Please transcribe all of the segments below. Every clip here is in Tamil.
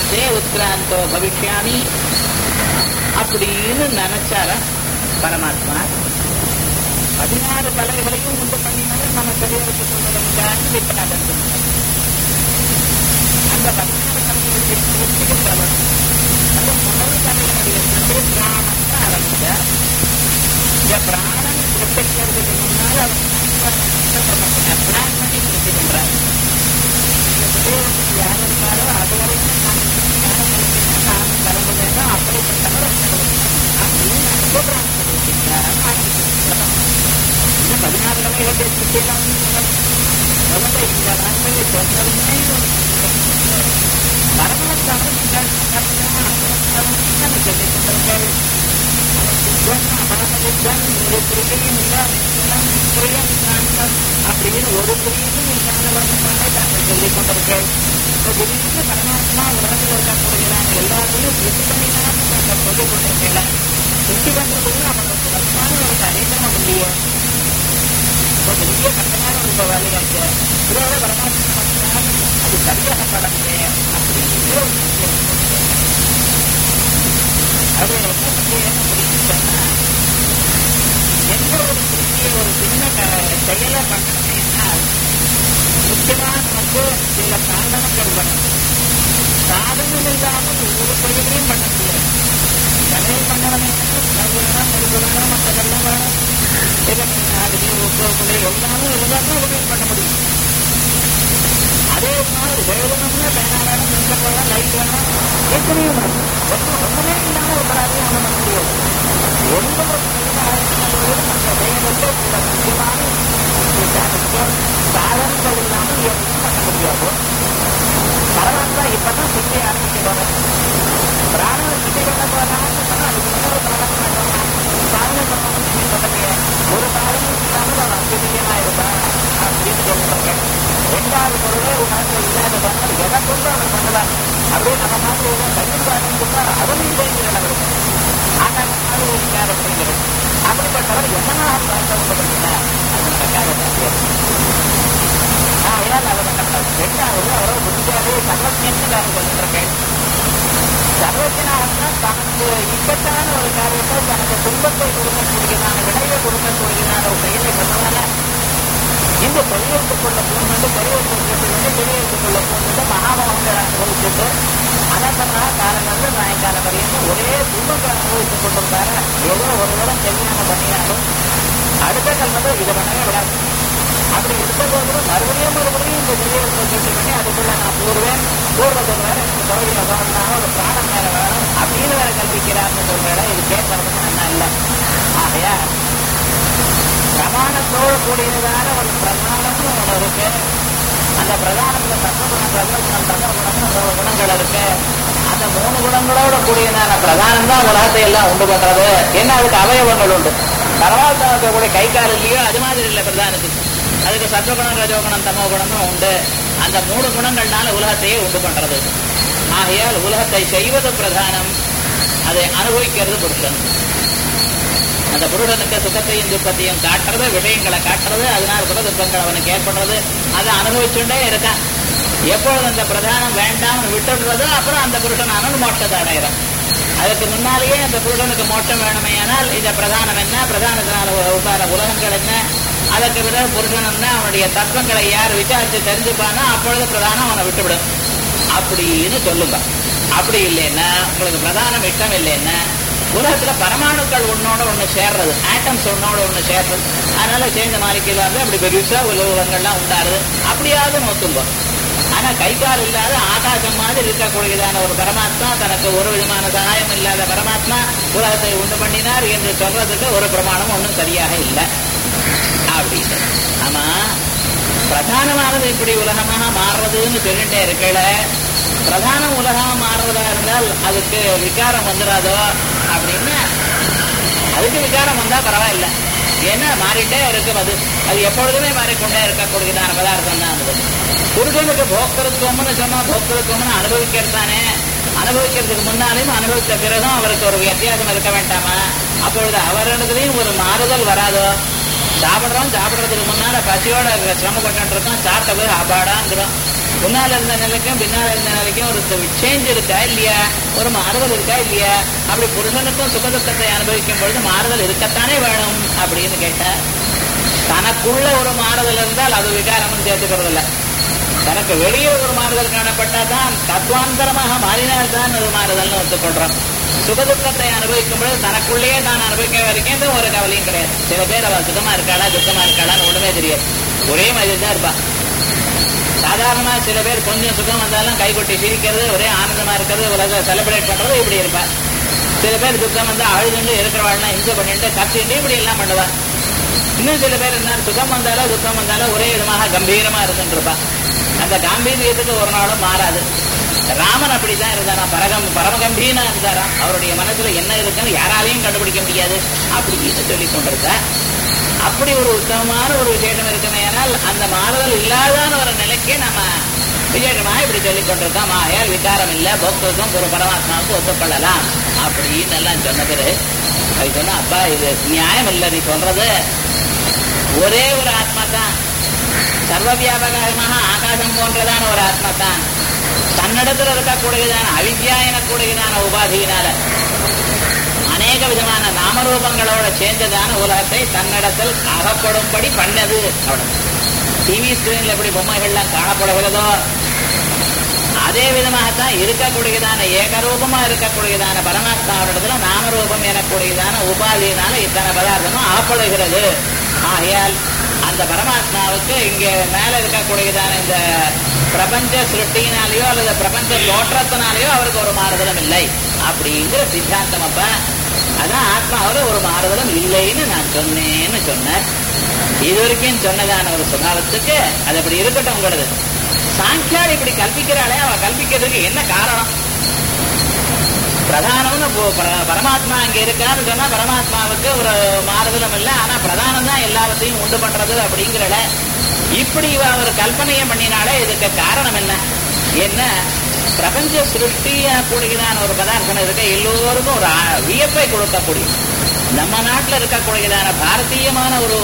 தே உத்கிராந்தோ பவிஷ்யாமி அப்படின்னு நினைச்சார பரமாத்மா பதினாறு தலைகளையும் உண்டு பண்ணினவர் நம்ம சரீரத்துக்கு கொண்டதற்காக விற்பனாதன் அந்த பதினாறு தலைகளுக்கு நிறுத்துகின்றவர் அந்த முதல் தலைவனுடைய சிறு பிராணம் தான் ஆரம்பிச்சார் இந்த பிராணம் சிருஷ்டிக்கிறதுக்கு முன்னால் அவர் பிளான் பண்ணி சிருஷ்டிக்கின்றார் இந்த சரீரத்துக்கு யார் இருக்காரோ அது வரைக்கும் நான் ஞானம் கிடைக்கணும் நான் கலந்து வேணும் அப்படிப்பட்டவர் அப்படின்னு நான் சொல்றேன் இன்னும் பதினாறு தலைகளுடைய சிருஷ்டியெல்லாம் முதல்ல இந்த நாட்களை சொன்னதுமே பரமாத்மாவை நீங்கள் சொல்லிக் கொண்டிருக்கள் ஒரு கிரியும் அப்படின்னு ஒரு கிரியும் இல்லாதவர்கள் தாங்கள் சொல்லிக் கொண்டிருக்கள் திடீர்னு பரமாத்மா உலகத்தில் இருக்கக்கூடியதான எல்லாத்தையும் திருப்தி பண்ணினாலும் தாங்கள் சொல்லிக் கொண்டிருக்கல திருப்தி பண்றதுக்கு அவங்க சுலபமான ஒரு தனித்தன முடியும் பெரிய கட்டமான ஒரு வேலையாச்சு இதோட பரமாத்மா அது சரியாக படமே அப்படின்னு அது என்ன செய்யணும் அப்படின்னு சொன்னா எந்த ஒரு கிருத்தியை ஒரு சின்ன செயலை பண்ணணும்னா முக்கியமா நமக்கு சில சாதனங்கள் வேணும் சாதனம் இல்லாமல் ஒரு செயலையும் பண்ண முடியாது சமையல் பண்ணணுமே வேணும் நெருப்பு வேணும் மற்றதெல்லாம் வேணும் இலக்கிய உப்பு புளி எல்லாமே இருந்தால் தான் உதவி பண்ண முடியும் அதே மாதிரி வேணும்னா பேனா வேணும் மின்சம் வேணும் லைட் வேணும் எத்தனையும் வேணும் ஒன்றும் ஒன்றுமே இல்லாமல் ஒரு காரியம் பண்ண முடியாது எந்த ஒரு செயலாளர்களும் மற்ற செயலுக்கு சில முக்கியமான சாதனங்கள் இல்லாமல் எதுவும் பண்ண முடியாது பரவாயில்ல இப்பதான் சுற்றி ஆரம்பிக்கிறோம் பிராணம் சுற்றி பண்ண போனாலும் சொன்னா அதுக்கு இன்னொரு பிராணம் சாதனம் பண்ணணும் சொல்லலையே ஒரு காரணம் இல்லாமல் அவன் அத்தியமாயிருப்பா அப்படின்னு சொல்லிருக்கேன் ரெண்டாவது பொருளே உனக்கு இல்லாத பண்ணால் எதை கொண்டு அவன் பண்ணலாம் அப்படியே நம்ம மாதிரி ஏதோ கல்வி பாடம் கொடுத்தா அவன் இல்லைங்கிறத ஆனாங்க மாதிரி இருக்கார் அப்படிங்கிறது அப்படிப்பட்டவர் என்னமாக பார்த்தவங்க அது நடக்காத காரியம் ஆகையால் அவர் கண்டார் ரெண்டாவது அவரோ புத்தியாவே சர்வஜன்னு நான் சொல்லிருக்கேன் சர்வஜனாகத்தான் தனக்கு இக்கட்டான ஒரு காரியத்தை தனக்கு துன்பத்தை கொடுக்கக்கூடியதான விளைவை கொடுக்கக்கூடியதான ஒரு செயலை பண்ணதான இந்த பெரியத்துக்குள்ள பூண்டு பெரியத்துக்கு வந்து பெரியத்துக்குள்ள பூண்டு மகாபவங்களை அனுபவிச்சுட்டு அனந்தனா காலம் வந்து சாயங்காலம் வரையும் ஒரே துன்பத்தை அனுபவித்துக் கொண்டிருந்தாரு ஏதோ ஒரு தூரம் தெரியாம பண்ணினாலும் அடுத்த கல்மத்தை இதை பண்ணவே விடாது அப்படி இருக்க போதும் மறுபடியும் மறுபடியும் இந்த பெரியத்தை கேட்டு பண்ணி அதுக்குள்ள நான் போடுவேன் போடுறதுக்கு வேற எனக்கு தொழில் வேணும் ஒரு பிராணம் வேற வேணும் அப்படின்னு வேற கல்விக்கிறான்னு சொல்றேன் இது கேட்கறதுக்கு நல்லா இல்லை ஆகையா பிரமாணத்தோடு கூடியதான ஒரு பிரதானம்னு ஒன்று இருக்கு அந்த பிரதானத்துல தத்துவகுணம் ரஜகுணம் தமகுணம்னு மூணு குணங்கள் இருக்கு அந்த மூணு குணங்களோட கூடியதான பிரதானம் தான் உலகத்தை எல்லாம் உண்டு பண்றது என்ன அதுக்கு அவயவங்கள் உண்டு பரவாயில்ல கூட கை கால் இல்லையோ அது மாதிரி இல்லை பிரதானத்துக்கு அதுக்கு சத்வகுணம் ரஜோகுணம் தமோ குணமும் உண்டு அந்த மூணு குணங்கள்னால உலகத்தையே உண்டு பண்றது ஆகையால் உலகத்தை செய்வது பிரதானம் அதை அனுபவிக்கிறது புருஷன் அந்த புருடனுக்கு சுகத்தையும் துக்கத்தையும் காட்டுறது விஷயங்களை காட்டுறது அதனால சுக துக்கங்கள் அவனுக்கு ஏற்படுறது அதை அனுபவிச்சுட்டே இருக்கான் எப்பொழுது அந்த பிரதானம் வேண்டாம் விட்டுடுறதோ அப்புறம் அந்த புருஷன் அனு மோட்சத்தை அடைகிறான் அதுக்கு முன்னாலேயே அந்த புருடனுக்கு மோட்சம் வேணுமே ஆனால் இந்த பிரதானம் என்ன பிரதானத்தினால உண்டான உலகங்கள் என்ன அதற்கு பிறகு புருஷன் என்ன அவனுடைய தத்துவங்களை யார் விசாரிச்சு தெரிஞ்சுப்பானோ அப்பொழுது பிரதானம் அவனை விட்டுவிடும் அப்படின்னு சொல்லுங்க அப்படி இல்லைன்னா உங்களுக்கு பிரதானம் இஷ்டம் இல்லைன்னா உலகத்துல பரமாணுக்கள் ஒன்னோட ஒண்ணு சேர்றது ஆட்டம்ஸ் ஒன்னோட ஒண்ணு சேர்றது அதனால சேர்ந்த மாலிக்கையில வந்து அப்படி பெருசா உலகங்கள்லாம் உண்டாருது அப்படியாவது நோக்குங்க ஆனா கை கால் இல்லாத ஆகாசம் மாதிரி இருக்கக்கூடியதான ஒரு பரமாத்மா தனக்கு ஒரு விதமான சகாயம் இல்லாத பரமாத்மா உலகத்தை உண்டு பண்ணினார் என்று சொல்றதுக்கு ஒரு பிரமாணம் ஒன்றும் சரியாக இல்லை அப்படின்னு ஆமா பிரதானமானது இப்படி உலகமாக மாறுறதுன்னு சொல்லிட்டே இருக்கல பிரதான உலகமா மாறுறதா இருந்தால் அதுக்கு விகாரம் வந்துடாதோ அப்படின்னு அதுக்கு விகாரம் வந்தா பரவாயில்ல ஏன்னா மாறிட்டே இருக்கும் அது அது எப்பொழுதுமே மாறிக்கொண்டே இருக்கக்கூடியதான பதார்த்தம் தான் அது புருஷனுக்கு போக்குறதுக்கோம்னு சொன்னா போக்குறதுக்கோம்னு அனுபவிக்கிறது தானே அனுபவிக்கிறதுக்கு முன்னாலேயும் அனுபவித்த பிறகும் அவருக்கு ஒரு வித்தியாசம் இருக்க வேண்டாமா அப்பொழுது அவரிடத்துலயும் ஒரு மாறுதல் வராதோ சாப்பிடுறோம் சாப்பிடுறதுக்கு முன்னால பசியோட சிரமப்பட்டு இருக்கோம் சாப்பிட்ட போய் அபாடாங்கிறோம் முன்னால இருந்த நிலைக்கும் பின்னால இருந்த நிலைக்கும் ஒரு சேஞ்ச் இருக்கா இல்லையா ஒரு மாறுதல் இருக்கா இல்லையா அப்படி புருஷனுக்கும் சுகதுக்கத்தை அனுபவிக்கும் பொழுது மாறுதல் இருக்கத்தானே வேணும் அப்படின்னு கேட்டா தனக்குள்ள ஒரு மாறுதல் இருந்தால் அது விகாரம்னு சேர்த்துக்கிறது இல்லை தனக்கு வெளியே ஒரு மாறுதல் காணப்பட்டாதான் தத்வாந்தரமாக மாறினால்தான் அது மாறுதல்னு ஒத்துக்கொள்றோம் சுகதுக்கத்தை அனுபவிக்கும் பொழுது தனக்குள்ளேயே தான் அனுபவிக்க வரைக்கும் எந்த ஒரு கவலையும் கிடையாது சில பேர் அவ சுகமா இருக்காளா துக்கமா இருக்காளான்னு ஒண்ணுமே தெரியாது ஒரே மாதிரி தான் இருப்பா சாதாரணமா சில பேர் கொஞ்சம் சுகம் வந்தாலும் கைகொட்டி சிரிக்கிறது ஒரே ஆனந்தமா இருக்கிறது உலக செலிப்ரேட் பண்றது இப்படி இருப்பா சில பேர் துக்கம் வந்து அழுதுண்டு இருக்கிறவாள்லாம் இன்சை பண்ணிட்டு கத்திட்டு இப்படி எல்லாம் பண்ணுவா இன்னும் சில பேர் என்ன சுகம் வந்தாலும் துக்கம் வந்தாலும் ஒரே விதமாக கம்பீரமா இருந்துட்டு இருப்பா அந்த காம்பீரியத்துக்கு ஒரு நாளும் மாறாது ராமன் அப்படிதான் இருந்தாரா பரகம் பரமகம்பீரனா இருந்தாராம் அவருடைய மனசுல என்ன இருக்குன்னு யாராலையும் கண்டுபிடிக்க முடியாது அப்படின்னு சொல்லி கொண்டிருக்கார் அப்படி ஒரு உத்தமமான ஒரு விசேஷம் இருக்குமே ஆனால் அந்த மாறுதல் இல்லாதான ஒரு நிலைக்கு நம்ம விசேஷமாக இப்படி சொல்லிக் கொண்டிருக்கோம் ஆயால் விகாரம் இல்ல போக்குக்கும் ஒரு பரமாத்மாவுக்கு ஒத்துக்கொள்ளலாம் அப்படின்னு எல்லாம் சொன்ன பிறகு அது சொன்னா அப்பா இது நியாயம் இல்லை நீ சொல்றது ஒரே ஒரு ஆத்மா தான் சர்வ வியாபகமாக ஆகாசம் போன்றதான ஒரு ஆத்மா தான் தன்னிடத்தில் இருக்கக்கூடியதான அவித்யா எனக்கூடியதான உபாதியினால அநேக விதமான நாமரூபங்களோட சேர்ந்ததான உலகத்தை தன்னிடத்தில் அகப்படும்படி பண்ணது அவ்வளவு டிவி ஸ்கிரீன்ல எப்படி பொம்மைகள்லாம் காணப்படுகிறதோ அதே விதமாகத்தான் இருக்கக்கூடியதான ஏகரூபமா இருக்கக்கூடியதான பரமாத்மாவிடத்துல நாமரூபம் எனக்கூடியதான உபாதியினால இத்தனை பதார்த்தமும் ஆகப்படுகிறது ஆகையால் அந்த பரமாத்மாவுக்கு இங்க மேல இருக்கக்கூடியதான இந்த பிரபஞ்ச சிருஷ்டியினாலேயோ அல்லது பிரபஞ்ச தோற்றத்தினாலேயோ அவருக்கு ஒரு மாறுதலும் இல்லை அப்படிங்கிற சித்தாந்தம் அப்ப அதான் ஆத்மாவில் ஒரு மாறுதலும் இல்லைன்னு நான் சொன்னேன்னு சொன்னேன் இது வரைக்கும் சொன்னதான ஒரு சுபாவத்துக்கு அது அப்படி இருக்கட்டும் உங்களது சாங்கியால் இப்படி கல்பிக்கிறாளே அவ கல்பிக்கிறதுக்கு என்ன காரணம் பிரதானம்னு போ- பர- பரமாத்மா அங்க இருக்கான்னு சொன்னா பரமாத்மாவுக்கு ஒரு மாறுதலும் இல்லை ஆனா பிரதானம் தான் எல்லாவற்றையும் உண்டு பண்றது அப்படிங்கிறத இப்படி இவ ஒரு கல்பனையை பண்ணினாலே இதுக்கு காரணம் என்ன என்ன பிரபஞ்ச சிருஷ்டியா கூடியதான ஒரு பதார்த்தம் இருக்க எல்லோருக்கும் ஒரு ஆ- வியப்பை கொடுக்கக்கூடிய நம்ம நாட்டுல இருக்கக்கூடியதான பாரதீயமான ஒரு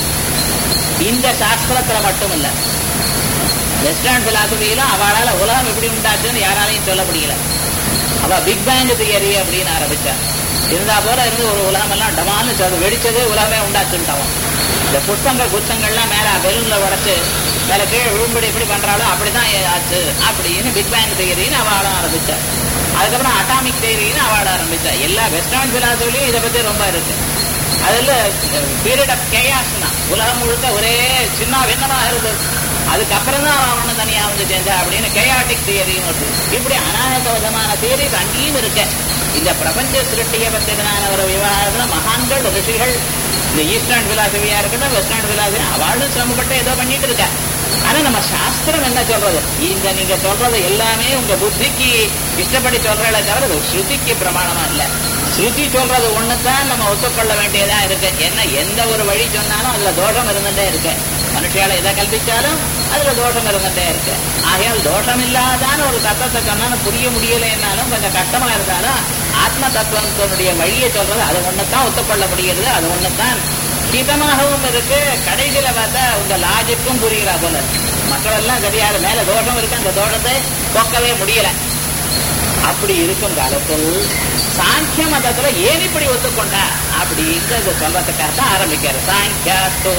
இந்த சாஸ்திரத்துல மட்டும் இல்ல வெஸ்டர்ன் பிலாசபியிலும் அவளால உலகம் எப்படி உண்டாச்சுன்னு யாராலையும் சொல்ல முடியல அவ பிக் பேங் தியரி அப்படின்னு ஆரம்பிச்சா இருந்தா போல இருந்து ஒரு உலகம் எல்லாம் டமான்னு சொல்லு வெடிச்சது உலகமே உண்டாச்சுட்டாவும் இந்த புஷ்பங்கள் குச்சங்கள்லாம் மேல பெலூன்ல உடைச்சு மேல கீழே விழும்படி எப்படி பண்றாளோ அப்படிதான் ஆச்சு அப்படின்னு பிக் பேங் தியரின்னு அவள ஆரம்பிச்சா அதுக்கப்புறம் அட்டாமிக் தியரின்னு அவள ஆரம்பிச்சா எல்லா வெஸ்டர்ன் பிலாசபிலையும் இதை பத்தி ரொம்ப இருக்கு அதுல பீரியட் ஆஃப் கேயாஸ்னா உலகம் முழுக்க ஒரே சின்ன விண்ணமா இருந்தது அதுக்கப்புறம் தான் அவன் ஒண்ணு தனியா வந்து சேர்ந்தா அப்படின்னு கேயாட்டிக் தியரியும் இருக்கு இப்படி அநாயக விதமான தியரிஸ் அங்கேயும் இருக்கு இந்த பிரபஞ்ச சிருஷ்டியை பற்றினான ஒரு விவகாரத்துல மகான்கள் ரிஷிகள் இந்த ஈஸ்டர்ன் பிலாசபியா இருக்கட்டும் வெஸ்டர்ன் பிலாசபி அவளும் சிரமப்பட்டு ஏதோ பண்ணிட்டு இருக்கா ஆனா நம்ம சாஸ்திரம் என்ன சொல்றது இந்த நீங்க சொல்றது எல்லாமே உங்க புத்திக்கு இஷ்டப்படி சொல்றத தவிர அது ஸ்ருதிக்கு பிரமாணமா இல்ல ஸ்ருதி சொல்றது ஒண்ணுதான் நம்ம ஒத்துக்கொள்ள வேண்டியதா இருக்கு என்ன எந்த ஒரு வழி சொன்னாலும் அதுல தோஷம் இருந்துட்டே இருக்கு மனுஷியால எதை கல்பிச்சாலும் அதுல தோஷம் இருந்துட்டே இருக்கு ஆகையால் தோஷம் இல்லாதான ஒரு தத்துவத்தை சொன்னாலும் புரிய முடியலைன்னாலும் கொஞ்சம் கஷ்டமா இருந்தாலும் ஆத்ம தத்துவத்தினுடைய வழியை சொல்றது அது ஒண்ணுதான் ஒத்துக்கொள்ள முடிகிறது அது ஒண்ணுதான் ஹிதமாகவும் இருக்கு கடைசியில பார்த்தா உங்க லாஜிக்கும் புரிகிறா போல இருக்கு. மக்கள் எல்லாம் சரியாக மேல தோஷம் இருக்கு அந்த தோஷத்தை போக்கவே முடியல அப்படி இருக்கும் காலத்தில் சாங்கிய மதத்துல ஏன் இப்படி ஒத்துக்கொண்டா அப்படிங்கறத சொல்றதுக்காக தான் ஆரம்பிக்கிறார் சாங்கியாஸ்து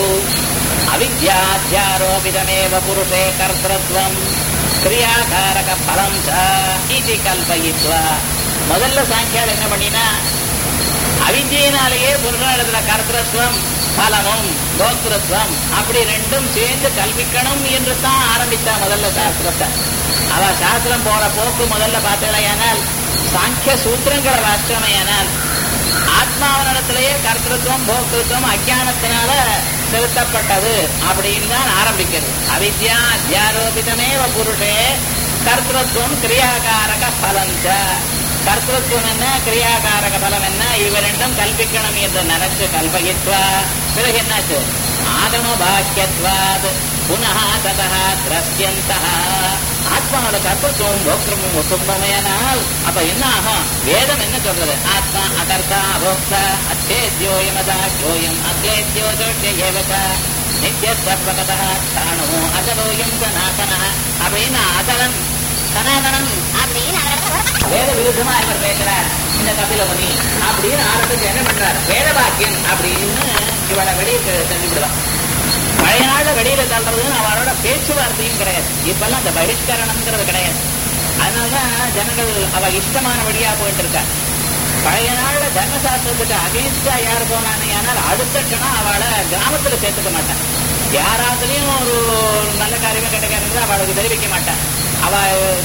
அவித்யாத்தியாரோபிதமேவ புருஷே கர்த்தத்வம் கிரியாகாரக பலம் ச இது கல்பயித்வா முதல்ல சாங்கியால் என்ன பண்ணினா அவித்யினாலேயே புருஷனிடத்துல கர்த்தத்துவம் பலமும் கோத்திரத்துவம் அப்படி ரெண்டும் சேர்ந்து கல்விக்கணும் என்று தான் ஆரம்பித்தா முதல்ல சாஸ்திரத்தை அவ சாஸ்திரம் போற போக்கு முதல்ல பார்த்தலையானால் சாங்கிய சூத்திரங்களை வாசிச்சமையானால் ஆத்மாவனிடத்திலேயே கர்த்தத்துவம் போக்கிருத்துவம் அஜானத்தினால செலுத்தப்பட்டது அப்படின்னு தான் ஆரம்பிக்கிறது அவித்யா அத்தியாரோபிதமேவ புருஷே கர்த்தத்துவம் கிரியாகாரக பலஞ்ச கர்த்தத்துவம் என்ன கிரியாகாரக பலம் என்ன இவ ரெண்டும் கல்பிக்கணும் என்று நினைச்சு கல்பயித்வா பிறகு என்னாச்சு ஆகம பாக்கியத்வாத் புனः ததः திரஸ்யந்தः ஆத்மாவோட கர்த்தத்துவம் போக்திரமும் ஒத்தும்பமையானால் அப்ப என்ன ஆகும் வேதம் என்ன சொல்றது ஆத்மா அகர்த்தா போக்தா அச்சேத்யோயம் அதாத்யோயம் அத்வேத்யோ ஜோட்ய ஏவக நித்தியஸ்வகதா தானு அஜலோயம் சனாதன அப்படின்னு அஜலன் சனாதனன் அப்படின்னு வேத விருத்தமா இவர் பேசுறார் இந்த கபில முனி அப்படின்னு ஆரம்பிச்சு என்ன பண்றார் வேத வாக்கியம் அப்படின்னு இவளை வெளியே செஞ்சு விடுவான் பழைய நாள்ல வெளியில தள்ளுறதுன்னு அவளோட பேச்சுவார்த்தையும் கிடையாது இப்பெல்லாம் அந்த பகிஷ்கரணம்ங்கிறது கிடையாது அதனாலதான் ஜனங்கள் அவ இஷ்டமான வழியா போயிட்டு இருக்கா பழைய நாள்ல தர்மசாஸ்திரத்துக்கு அகேன்ஸ்டா யார் போனானே ஆனால் அடுத்த கணம் அவளை கிராமத்துல சேர்த்துக்க மாட்டான் யாராத்துலயும் ஒரு நல்ல காரியமே கெட்ட காரியமே அவளுக்கு தெரிவிக்க மாட்டான் அவ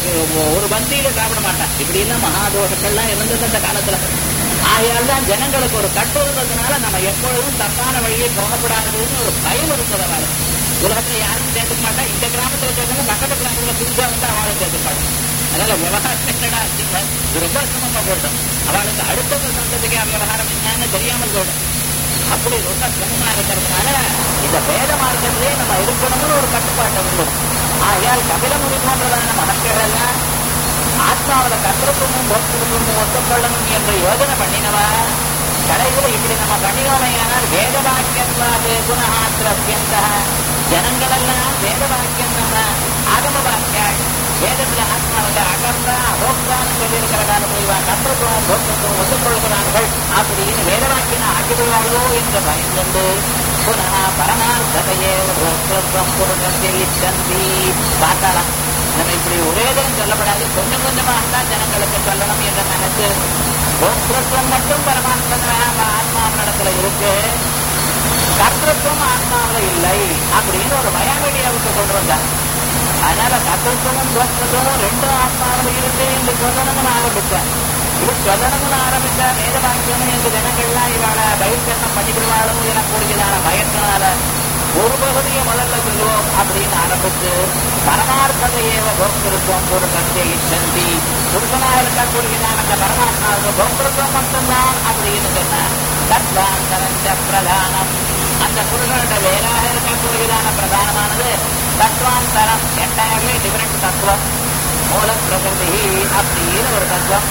ஒரு பந்தியில சாப்பிட மாட்டான் இப்படி எல்லாம் மகாதோஷங்கள்லாம் இருந்தது அந்த காலத்துல ஆகையால் தான் ஜனங்களுக்கு ஒரு கட்டு இருந்ததுனால நம்ம எப்பொழுதும் தப்பான வழியை போகக்கூடாதுன்னு ஒரு பயம் இருந்தது அவளுக்கு உலகத்துல யாரும் சேர்த்துக்க மாட்டா இந்த கிராமத்துல சேர்க்கணும் பக்கத்து கிராமத்துல புதுசா வந்து அவளும் சேர்த்துக்க மாட்டான் அதனால விவகாரம் என்னடா ஆச்சுன்னா, இது ரொம்ப சிரமமா போயிடும் அவளுக்கு அடுத்த சந்ததிக்கு விவகாரம் என்னன்னு தெரியாமல் போயிடும் அப்படி ரொம்ப சிரமமா இருக்கிறதுனால இந்த வேத மார்க்கத்திலே நம்ம இருக்கணும்னு ஒரு கட்டுப்பாட்டு இருந்தது ஆகையால் கபில முனி போன்றதான மகன்கள் எல்லாம் ஆத்மாவில கத்திரத்துவமும் போக்குவரத்தும் ஒத்துக்கொள்ளணும் என்று யோஜனை பண்ணினவா கடைசியில் இப்படி நம்ம பண்ணினோமையானால் வேத வாக்கியத்வாது குணஹாத்திரத்தியந்த ஜனங்களெல்லாம் வேத வாக்கியம் நம்ம ஆகம வாக்கியாள் வேதத்துல ஆத்மாவுக்கு அகர்த்தா அபோக்தான்னு சொல்லியிருக்கிற காலத்தில் இவன் கத்திரத்துவம் போக்குவரத்தும் ஒத்துக்கொள்கிறார்கள் அப்படின்னு வேத வாக்கியம் ஆக்கிவிடுவார்களோ என்று பயந்து புனः பரமார்த்ததையே போக்திருத்தம் புருஷத்தை இச்சந்தி பார்த்தாலாம் நம்ம இப்படி ஒரே தினம் சொல்லப்படாது கொஞ்சம் கொஞ்சமாக தான் ஜனங்களுக்கு சொல்லணும் என்று நினைச்சு போக்திருத்தம் மட்டும் பரமாத்மா ஆத்மாவினிடத்துல இருக்கு கர்த்தத்துவம் ஆத்மாவில் இல்லை அப்படின்னு ஒரு பயாமீடியாவுக்கு கொண்டு வந்தார் அதனால கர்த்தத்துவமும் போக்திருத்தமும் ரெண்டும் ஆத்மாவில் இருக்கு என்று சொல்லணும்னு ஆரம்பிச்சார் இது சொல்லணும்னு ஆரம்பிச்சா வேத வாக்கியம் என்று ஜனங்கள்லாம் இவளை பகிஷ்கரணம் பண்ணிவிடுவாளோ எனக்கூடியதான பயத்தினால ஒரு பகுதியை முதல்ல சொல்லுவோம் அப்படின்னு ஆரம்பிச்சு பரமார்த்ததையேவ போக்திருத்தம் ஒரு கத்தியை செந்தி புருஷனா இருக்கக்கூடியதான அந்த பரமாத்மாவுக்கு போக்திருத்தம் மட்டும்தான் அப்படின்னு சொன்னார் தத்வாந்தரஞ்ச பிரதானம் அந்த புருஷனோட வேறாக இருக்கக்கூடியதான பிரதானமானது தத்வாந்தரம் என்டையர்லி டிஃபரெண்ட் தத்துவம் மூல பிரகிருதி அப்படின்னு ஒரு தத்துவம்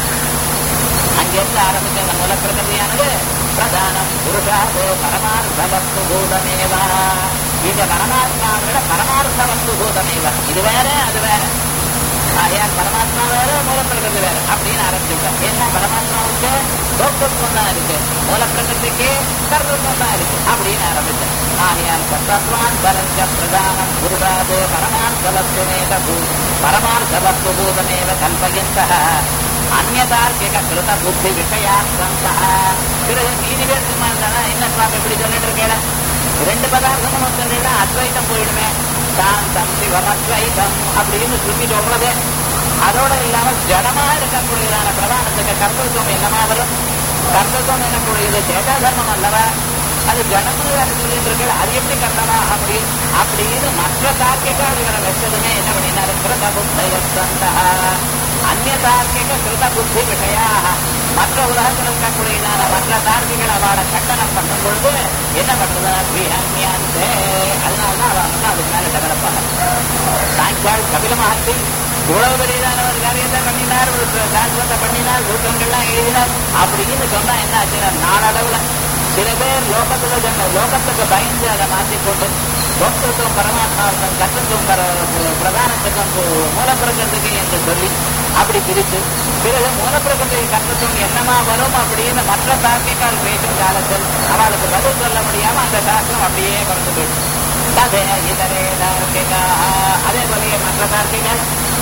அங்கிருந்து ஆரம்பிச்ச அந்த மூல பிரகிருதியானது பிரதானம் புருஷாது பரமார்த்த வஸ்து பூதமேவா இந்த பரமாத்மாவோட பரமார்த்த வஸ்து பூதமேவா இது வேற அது வேற ஆகையால் பரமாத்மா வேற மூல பிரகிருதி வேற அப்படின்னு ஆரம்பிச்சுட்டார் ஏன்னா பரமாத்மாவுக்கு போக்குவரத்துவம் தான் இருக்கு மூல பிரகிருதிக்கு கர்த்தத்துவம் தான் இருக்கு அப்படின்னு ஆரம்பிச்சார் ஆகையால் தத்வான் பரஞ்ச பிரதானம் குருதாது பரமார்த்த வஸ்துமேவ பூ பரமார்த்த வஸ்து பூதமேவ கல்பயந்த அந்நதார்க்கிக கிருத புத்தி விஷயாசந்தா பிறகு நீதி வேற்றுமா இருந்தா என்ன சுவாமி இப்படி சொல்லிட்டு இருக்கேன் ரெண்டு பதார்த்தமும் சொன்னா அத்வைத்தம் போயிடுமே சாந்தம் சிவம் அத்வைத்தம் அப்படின்னு சுத்தி சொல்றது அதோட இல்லாம ஜடமா இருக்கக்கூடியதான பிரதானத்துக்கு கர்த்தத்துவம் என்னமா வரும் கர்த்தத்துவம் என்னக்கூடியது சேதா தர்மம் அல்லவா அது ஜடம்னு வேற சொல்லிட்டு இருக்கு அது எப்படி கர்த்தமா அப்படின்னு அப்படின்னு மற்ற தார்க்கிகாடுகளை வச்சதுமே என்ன பண்ணினாரு கிருத புத்தயந்தா அந்நிய தார்க்கிக கிருத புத்தி விஷயா மற்ற உலகத்தில் இருக்கக்கூடியதான மற்ற தார்க்கிகள் அவளை கண்டனம் பண்ணும் பொழுது என்ன பண்றது விஹன்யாந்தே அதனாலதான் அவ வந்து அதுக்கு மேல டெவலப் ஆக சாய்க்கால் கபில மகர்ஷி இவ்வளவு பெரியதான ஒரு காரியத்தை பண்ணினார் ஒரு சாஸ்திரத்தை பண்ணினார் சூத்திரங்கள்லாம் எழுதினார் அப்படின்னு சொன்னா என்ன ஆச்சுன்னா நாளளவுல சில பேர் லோகத்துல சொன்ன லோகத்துக்கு பயந்து அதை மாற்றிக்கொண்டு போக்திருத்துவம் பரமாத்மாவுக்கும் கத்தத்துவம் பர பிரதானத்துக்கும் மூலப்பிரகத்துக்கு என்று சொல்லி அப்படி பிரித்து பிறகு மூலப்பிரகத்தை கத்தத்துவம் என்னமா வரும் அப்படின்னு மற்ற தார்க்கிகால் பேசும் காலத்தில் அவளுக்கு பதில் சொல்ல முடியாம அந்த சாஸ்திரம் அப்படியே குறைந்து போயிடுச்சு அதே இதரே தார்க்கிகா அதே போலயே மற்ற தார்க்கிகள்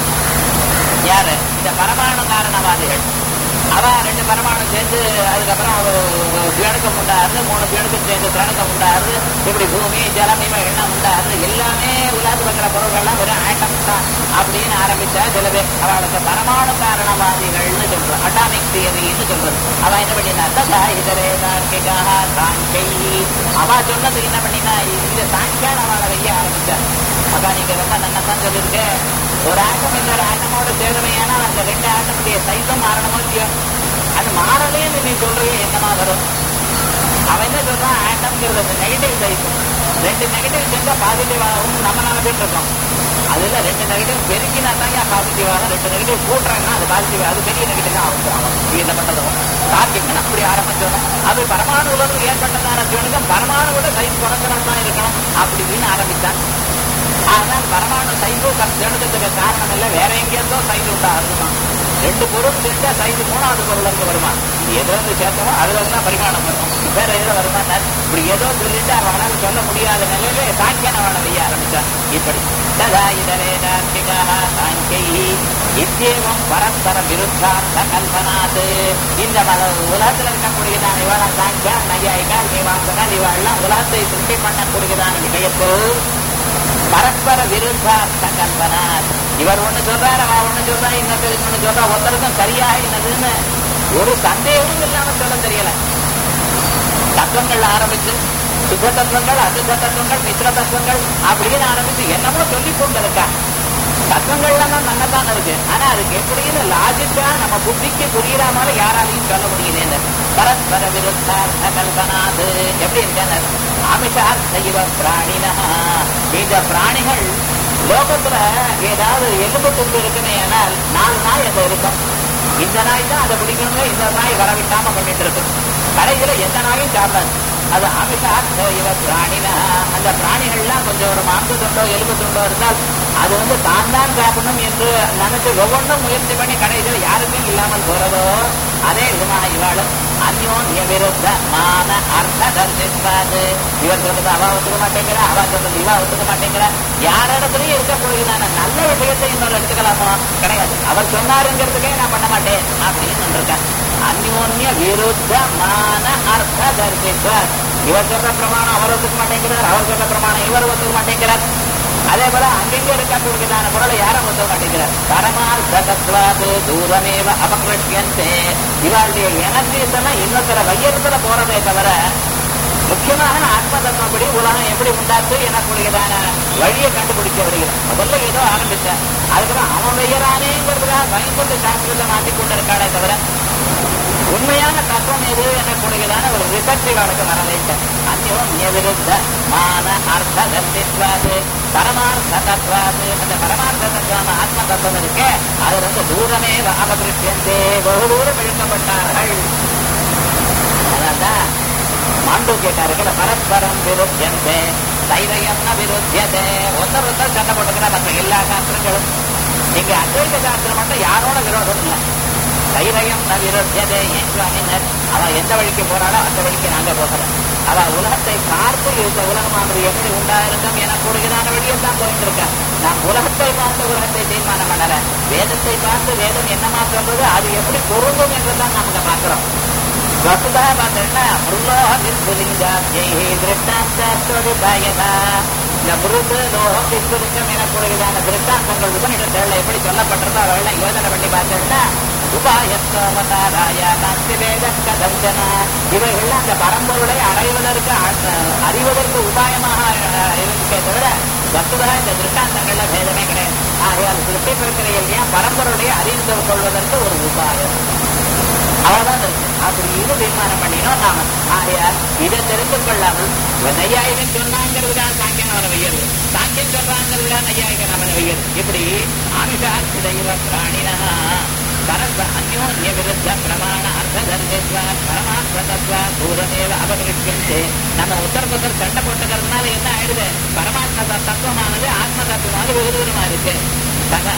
யாரு இந்த பரமாணு காரணவாதிகள் அவ ரெண்டு பரமாணு சேர்ந்து அதுக்கப்புறம் ஒரு பியணுக்கம் உண்டாருது மூணு பியணுக்கம் சேர்ந்து பிரணக்கம் உண்டாருது இப்படி பூமி ஜலம் இவன் எண்ணம் உண்டாருது எல்லாமே உலகத்தில் இருக்கிற பொருள்கள்லாம் வெறும் ஆட்டம் தான் அப்படின்னு ஆரம்பிச்சா சில பேர் அவளுக்கு பரமாணு காரணவாதிகள்னு சொல்றோம் அட்டாமிக் தியரின்னு சொல்றது அவ என்ன பண்ணினா ததா இதரே தார்க்கிகாக சாங்கை அவ சொன்னதுக்கு என்ன பண்ணினா இந்த சாங்கியால் அவளை வைக்க ஆரம்பிச்சா அக்கா நீங்க ரொம்ப நன்னதான் சொல்லியிருக்கேன் ஒரு ஆட்டம் இன்னொரு ஆட்டமோட சேருமையானா அந்த ரெண்டு ஆட்டமுடைய சைஸும் மாறணுமோ இல்லையோ அது மாறலேன்னு நீ சொல்றீங்க என்னமா வரும் அவன் என்ன சொல்றான் ஆட்டம்ங்கிறது அந்த நெகட்டிவ் சைஸ் ரெண்டு நெகட்டிவ் சேர்ந்தா பாசிட்டிவ் ஆகும் நம்ம நினைச்சிட்டு இருக்கோம் அதுல ரெண்டு நெகட்டிவ் பெருக்கினா தான் ஏன் பாசிட்டிவ் ஆகும் ரெண்டு நெகட்டிவ் கூட்டுறாங்கன்னா அது பாசிட்டிவ் அது பெரிய நெகட்டிவ் தான் ஆகும் அவன் இது என்ன பண்றதும் தாக்கிங்கன்னு அப்படி ஆரம்பிச்சோம் அது பரமாணு உலகம் ஏற்பட்டதான ஜோனிகம் பரமாணுவோட சைஸ் குறைஞ்சனம் தான் இருக்கணும் அப்படின்னு ஆரம்பித்தான் ஆனால் பரமாணு சைஸு தன் ஜனகத்துக்கு காரணம் இல்லை வேற எங்கேருந்தோ சைஸ் உண்டாகுதுமா ரெண்டு பொருள் சேர்ந்தா சைஸ் மூணாவது பொருள் இருந்து வருமா இது எதுல இருந்து சேர்த்தோமோ அதுல இருந்தா பரிமாணம் வரும் வேற எதுல வருமா இப்படி ஏதோ சொல்லிட்டு அவனால் சொல்ல முடியாத நிலையில சாங்கியன் அவனை வைய ஆரம்பிச்சான் இப்படி ததா இதரே தார்க்கிகா சாங்கியை இத்தியேவம் பரஸ்பர விருத்தார்த்த கல்பனாத் இந்த மத உலகத்தில் இருக்கக்கூடியதான இவள சாங்கியா நையாயிகா மீமாசகா இவெல்லாம் உலகத்தை சுட்டி பண்ணக்கூடியதான விஷயத்தில் பரஸ்பர விருத்தார்த்த கல்பனா இவர் ஒண்ணு சொல்றாரு அவ ஒண்ணு சொல்றா இன்னொரு ஒண்ணு சொல்றா ஒருத்தருக்கும் சரியாக என்னதுன்னு ஒரு சந்தேகமும் இல்லாம சொல்ல தெரியல தத்துவங்கள் ஆரம்பிச்சு சுத்த தத்துவங்கள் அசுத்த தத்துவங்கள் மித்திர தத்துவங்கள் அப்படின்னு ஆரம்பிச்சு என்னமோ சொல்லி கொண்டிருக்கா தத்துவங்கள்லாம் தான் நல்லதான் இருக்கு ஆனா அதுக்கு எப்படின்னு லாஜிக்கா நம்ம புத்திக்கு புரியுற மாதிரி யாராலையும் சொல்ல முடியல பரஸ்பர விருத்தார்த்த கல்பனாது எப்படி இருக்காங்க அமிஷார்த்த இவ பிராணினா இந்த பிராணிகள் லோகத்துல ஏதாவது எலும்பு துண்டு இருக்குமே ஆனால் நாலு நாய் அது இருக்கும் இந்த நாய் தான் அதை பிடிக்கணுங்க இந்த நாய் வரவிட்டாம பண்ணிட்டு இருக்கும் கடைசியில எந்த நாயும் சாப்பிடாது அது அமிஷார்த்த இவ பிராணினா அந்த பிராணிகள்லாம் கொஞ்சம் ஒரு மாம்பு துண்டோ எலும்பு துண்டோ இருந்தால் அது வந்து தான் தான் சாப்பிடணும் என்று நினைச்சு ஒவ்வொன்றும் முயற்சி பண்ணி கடைசியில் யாருக்கும் இல்லாமல் போறதோ அதே விதமாக இவாளும் அந்யோன்ய விருத்த மான அர்த்த தர்சிப்பாது இவர் சொல்றது அவ ஒத்துக்க மாட்டேங்கிற அவ சொல்றது இவ ஒத்துக்க மாட்டேங்கிற யாரிடத்துலயும் இருக்கக்கூடியதான நல்ல விஷயத்தை இன்னொரு எடுத்துக்கலாமோ கிடையாது அவர் சொன்னாருங்கிறதுக்கே நான் பண்ண மாட்டேன் அப்படின்னு இருக்கேன் அந்யோன்ய விருத்த மான அர்த்த தர்சிப்பார் இவர் சொல்ற பிரமாணம் அவர் ஒத்துக்க மாட்டேங்கிறார் அவர் சொல்ற பிரமாணம் இவர் ஒத்துக்க மாட்டேங்கிறார் அதே போல அங்கங்கே இருக்கக்கூடியதான பொருளை யாரும் ஒத்துக்க மாட்டேங்கிறார் பரமார்த்த தத்வாது தூரமேவ அபகிருஷ்யந்தே இவருடைய எனர்ஜிஸ் எல்லாம் இன்னொருத்தர வையத்துல போறதே தவிர முக்கியமாக ஆத்ம தத்துவப்படி உலகம் எப்படி உண்டாச்சு எனக்கூடியதான வழியை கண்டுபிடிக்க வருகிறார் முதல்ல ஏதோ ஆரம்பிச்சேன் அதுக்கப்புறம் அவன் வெய்யறானேங்கிறதுக்காக பயன்பட்டு சாஸ்திரத்தை மாற்றிக் கொண்டிருக்காளே தவிர உண்மையான தத்துவம் எது எனக்கூடியதான ஒரு ரிசர்ச் இவளுக்கு வரலைங்க அந்நியம் நியவிருத்த மான அர்த்த தத்தித்வாது பரமார்த்த தத்வாது அந்த பரமார்த்த தத்துவம் ஆத்ம தத்துவம் இருக்கு அது வந்து தூரமே அபகிருஷ்யந்தே வெகு தூரம் இழுக்கப்பட்டார்கள் அதனால்தான் மாண்டூக்கியக்காரர்கள் பரஸ்பரம் விருத்தியந்தே தைரியம் விருத்தியதே ஒருத்தர் ஒருத்தர் சண்டை போட்டுக்கிற மற்ற எல்லா சாஸ்திரங்களும் இங்க அத்வைத சாஸ்திரம் மட்டும் யாரோட விரோதம் இல்லை தைரியம் ந விரோத்தியதே ஏன் சுவாமினர் அவ எந்த வழிக்கு போறாளோ அந்த வழிக்கு நாங்க போகிறோம் அவ உலகத்தை பார்த்து இந்த உலகமானது எப்படி உண்டாயிருக்கும் என கூடுகிறான வழியில் தான் போயிட்டு இருக்கேன் நாம் உலகத்தை பார்த்து உலகத்தை தீர்மானம் பண்ணல வேதத்தை பார்த்து வேதம் என்னமா சொல்றது அது எப்படி பொருந்தும் என்றுதான் நாம பார்க்கிறோம் வசுதா பார்த்தீங்கன்னா மிருலோக விஸ்வலிங்காத்யை திருஷ்டாந்தோதிபாயதா இந்த மிருது லோகம் விஸ்வலிங்கம் எனக்கூடியதான திருஷ்டாந்தங்கள் உபநிடத்தில் எப்படி சொல்லப்பட்டிருந்தோ அவெல்லாம் யோசனை பண்ணி பார்த்தீங்கன்னா உபாயத்தோமதாராய நாஸ்தி வேத கதஞ்சன இவைகள் அந்த பரம்பொருளை அடைவதற்கு அ- அறிவதற்கு உபாயமாக அஹ், இருக்கே தவிர வசுதா இந்த திருஷ்டாந்தங்கள்ல பேதமே கிடையாது ஆகையால் சிருஷ்டி பிரக்கிரையில் ஏன் பரம்பொருளை அறிந்து கொள்வதற்கு ஒரு உபாயம் அவ்வளவுதான் இருக்கு அப்படின்னு தீர்மானம் பண்ணினோம் நாம ஆகையால் இதை தெரிந்து கொள்ளாமல் நையாயிரம் சொன்னாங்கிறதுக்காக சாங்கியம் அவனை வையது சாங்கியம் சொல்றாங்கிறதுக்காக நையாயிரம் அவனை வையது இப்படி ஆமிஷார்த்தி தெய்வ பிராணினா பரஸ்ப அந்யோன்ய விருத்த பிரமாண அர்த்த தர்மத்வா பரமார்த்த தத்வா தூரமேவ அபகிருஷ்யந்தே நம்ம உத்தரபுத்தர் சண்டை போட்டுக்கிறதுனால என்ன ஆயிடுது பரமாத்ம தத்துவமானது ஆத்ம தத்துவமானது வெகு தூரமா இருக்கு ததா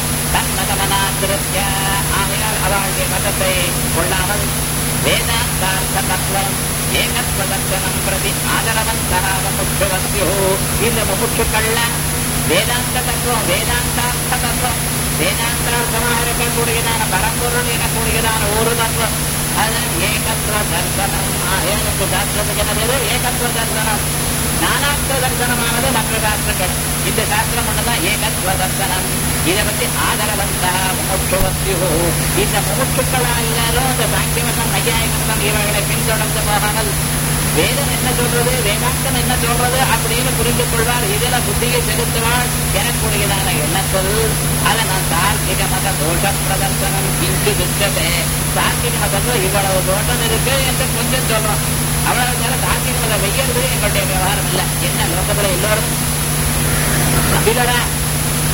தன்மகமனாத்திருத்திய ஆகையால் அவளுடைய மதத்தை கொள்ளாமல் வேதாந்தார்த்த தத்துவம் ஏகத்வ தர்சனம் பிரதி ஆதரவந்தராக முக்கியவசியோ இந்த முமுட்சுக்கள்ல வேதாந்த தத்துவம் வேதாந்தார்த்த தத்துவம் வேதாந்தார்த்தமாக இருக்கக்கூடியதான பரம்பொருள் எனக்கூடியதான ஒரு தத்துவம் அது ஏகத்வ தர்சனம் எனக்கு சாஸ்திரத்துக்கு என்னது ஏகத்வ தர்சனம் நானாத்வ தர்சனமானது மற்ற சாஸ்திரங்கள் இந்த சாஸ்திரம் ஒண்ணுதான் ஏகத்வ தர்சனம் இதை பத்தி ஆதரவந்தா முமுட்சுவசியோ இந்த முமுட்சுக்களா எல்லாரும் இந்த சாங்கியமசம் நையாயமசம் இவர்களை பின்தொடர்ந்து போகாமல் வேதம் என்ன சொல்றது வேதாந்தம் என்ன சொல்றது அப்படின்னு புரிந்து கொள்வார் இதுல புத்தியை செலுத்துவாள் எனக்கூடியதான எண்ணத்தில் அதை நான் தார்க்கிக மத தோஷ பிரதர்சனம் இங்கு துச்சதே தார்க்கிக மதத்துல இவ்வளவு தோஷம் இருக்கு என்று கொஞ்சம் சொல்றோம் அவ்வளவு நேரம் தார்க்கிக மதம் வெய்யறது எங்களுடைய விவகாரம் இல்லை என்ன லோகத்துல எல்லோரும் நம்பிலடா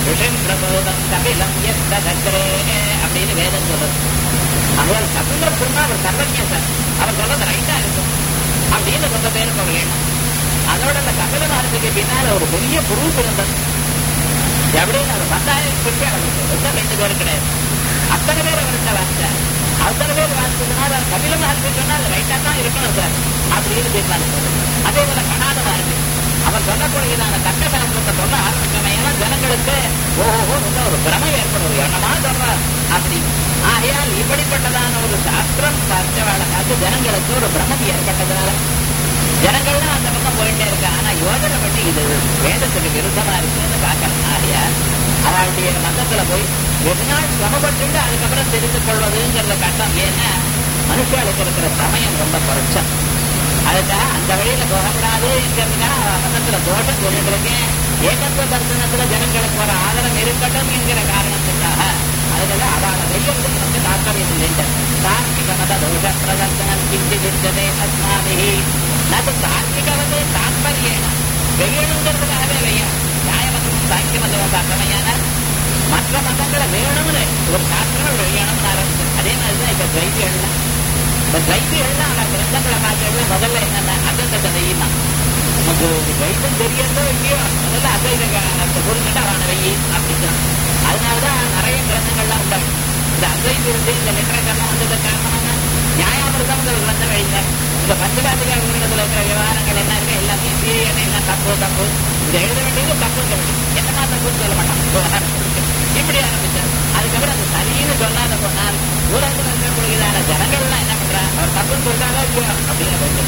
ரிஷம் பிரபோதம் கபிலம் எத்த தக்கரே அப்படின்னு வேதம் சொல்றது அவர் கபிலர் சொன்னா அவர் சர்வஜன் சார் அவர் சொல்றது ரைட்டா இருக்கும் அப்படின்னு ரொம்ப பேருக்கு ஒரு எண்ணம் அதோட அந்த கபில மகர்ஷிக்கு பின்னால ஒரு பெரிய குரூப் இருந்தது எப்படின்னு ஒரு பத்தாயிரம் பேருக்கு அவருக்கு ரொம்ப ரெண்டு பேர் கிடையாது அத்தனை பேர் அவர்கிட்ட வாசிச்சார் அத்தனை பேர் வாசிச்சதுனால கபில மகர்ஷி சொன்னா அது ரைட்டா தான் இருக்கணும் சார் அப்படின்னு தீர்மானித்தார் அதே போல கணாத மகர்ஷி அவர் சொல்லக்கூடியதான தக்க சாஸ்திரத்தை சொல்ல ஆரம்பிச்சமையெல்லாம் ஜனங்களுக்கு ஓஹோ ரொம்ப ஒரு பிரமை ஏற்படும் ஒரு எண்ணமா சொல்றார் அப்படி ஆகையால் இப்படிப்பட்டதான ஒரு சாஸ்திரம் சாஸ்திரவாளக்காக ஜனங்களுக்கு ஒரு பிரமம் ஏற்பட்டதுனால ஜனங்கள்லாம் அந்த பக்கம் போயிட்டே இருக்கு ஆனா யோஜனை பண்ணி இது வேதத்துக்கு விருத்தமா இருக்குன்னு பார்க்கலாம் ஆகையா அவளுடைய மதத்துல போய் வெகு நாள் சிரமப்பட்டு அதுக்கப்புறம் தெரிந்து கொள்வதுங்கிறத கட்டம் ஏன்னா மனுஷாளுக்கு இருக்கிற சமயம் ரொம்ப குறைச்சம் அதுக்காக அந்த வழியில போகக்கூடாதுங்கிறதுக்காக மதத்துல தோஷம் சொல்லிட்டு இருக்கேன் ஏகத்துவ தரிசனத்துல ஜனங்களுக்கு ஒரு ஆதரவு இருக்கட்டும் என்கிற காரணத்துக்காக அதுல அவளை வெய்யறது நமக்கு தாற்பயம் இல்லைங்க தார்மிக மத தோஷ பிரதர்சனம் கிஞ்சிதிருந்ததே அஸ்மாபிஹி நது தார்மிகவது தாற்பரியேன வெய்யணுங்கிறதுக்காகவே வெய்யணும் நியாய மதமும் சாங்கிய மதமும் பார்த்தமையான மற்ற மதங்களை வேணும்னு ஒரு சாஸ்திரம் வெய்யணும்னு ஆரம்பிச்சு அதே மாதிரிதான் இப்ப துவைத்தியெல்லாம் இந்த துவைத்தியெல்லாம் அவன் கிரந்தங்களை பார்த்தது முதல்ல என்னென்ன அந்தந்த வெய்யினா நமக்கு துவைத்தம் தெரியறதோ இல்லையோ முதல்ல அத்வைத புரிஞ்சுட்டு அவனை வெயி அப்படிங்கிறான் அதனாலதான் நிறைய கிரந்தங்கள்லாம் உண்டாங்க இந்த அத்வைத்து வந்து இந்த லிட்டரேச்சர்லாம் வந்தது காரணம் என்ன நியாயாமிரதம்ங்கிற ஒரு கிரந்தம் எழுதினார் இந்த பஞ்சகாதிக அவர்களிடத்துல இருக்கிற விவகாரங்கள் என்ன இருக்கு எல்லாத்தையும் சீரியஸ் என்ன தப்பு தப்பு இது எழுத வேண்டியது தப்பு சொல்லி என்னமா தப்புன்னு சொல்ல மாட்டான் விவகாரம் இருக்கு. இப்படி ஆரம்பிச்சார் அதுக்கப்புறம் அது சரின்னு சொல்லாத போனால் ஊரகத்தில் இருக்கக்கூடியதான ஜனங்கள்லாம் என்ன பண்றா அவர் தப்புன்னு சொல்றாரோ இல்லையோ அப்படின்னு போயிட்டு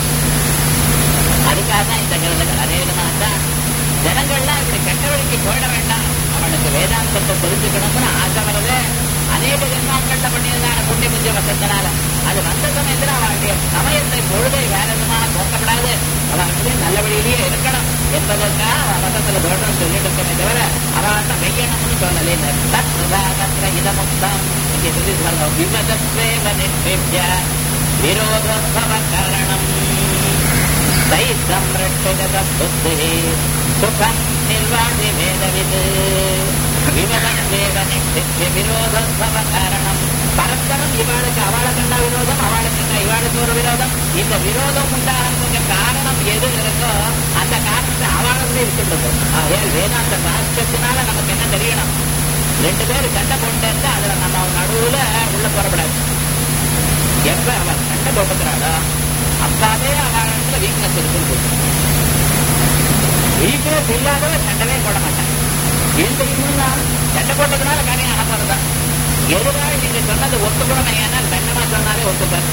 அதுக்காக தான் இந்த கிரந்தங்கள் அதே விதமாக தான் ஜனங்கள்லாம் இப்படி கெட்ட வழிக்கு போயிட வேண்டாம் அவனுக்கு வேதாந்தத்தை தெரிஞ்சுக்கணும்னு ஆசை வருது அநேக ஜென்மாக்கள்ல பண்ணியதான புண்ணிய புத்திய வசத்தினால அது வந்த சமயத்துல அவனுடைய சமயத்தை பொழுதை வேற விதமாக போக்கப்படாது அவனுக்கு நல்ல வழியிலேயே இருக்கணும் என்பதற்காக அவன் மதத்துல தோஷம் சொல்லிட்டு இருக்கமே தவிர அவன் வெய்யணும்னு சொல்லலே தத்ரதாகத்திர இதமுக்தம் இங்கே சொல்லி சொல்லுங்க விமதத்வேவ நிஷ்பிப்ய விரோதோத்பவ காரணம் தைசம்ரட்சஜத புத்தி சுகம் நிர்வாணி வேதவிது விமதத்வேவ நிஷ்பிப்ய விரோதோத்பவ காரணம் பரஸ்பரம் இவாளுக்கு அவளை கண்ட விரோதம் அவளுக்கு கண்ட இவாளுக்கு ஒரு விரோதம் இந்த விரோதம் உண்டாகிறதுக்கு காரணம் எது இருக்கோ அந்த காரணத்தை அவளுக்கு இருக்கின்றது ஆகையால் வேதாந்த சாஸ்திரத்தினால நமக்கு என்ன தெரியணும் ரெண்டு பேர் சண்டை போட்டு இருந்தா அதுல நம்ம நடுவுல உள்ள போறப்படாது எப்ப அவன் சண்டை போட்டுக்கிறாளோ அப்பாவே அவன் வீக்னஸ் இருக்குது வீக்னஸ் இல்லாதவ சண்டவே போட மாட்டான் ஏன் தெரியுமா சண்டை போட்டதுனால காரியம் அனுப்புறதுதான் எதுவாக நீங்க சொன்னது ஒத்துக்கணும் ஏன்னால் தண்டமா சொன்னாலே ஒத்துப்பார்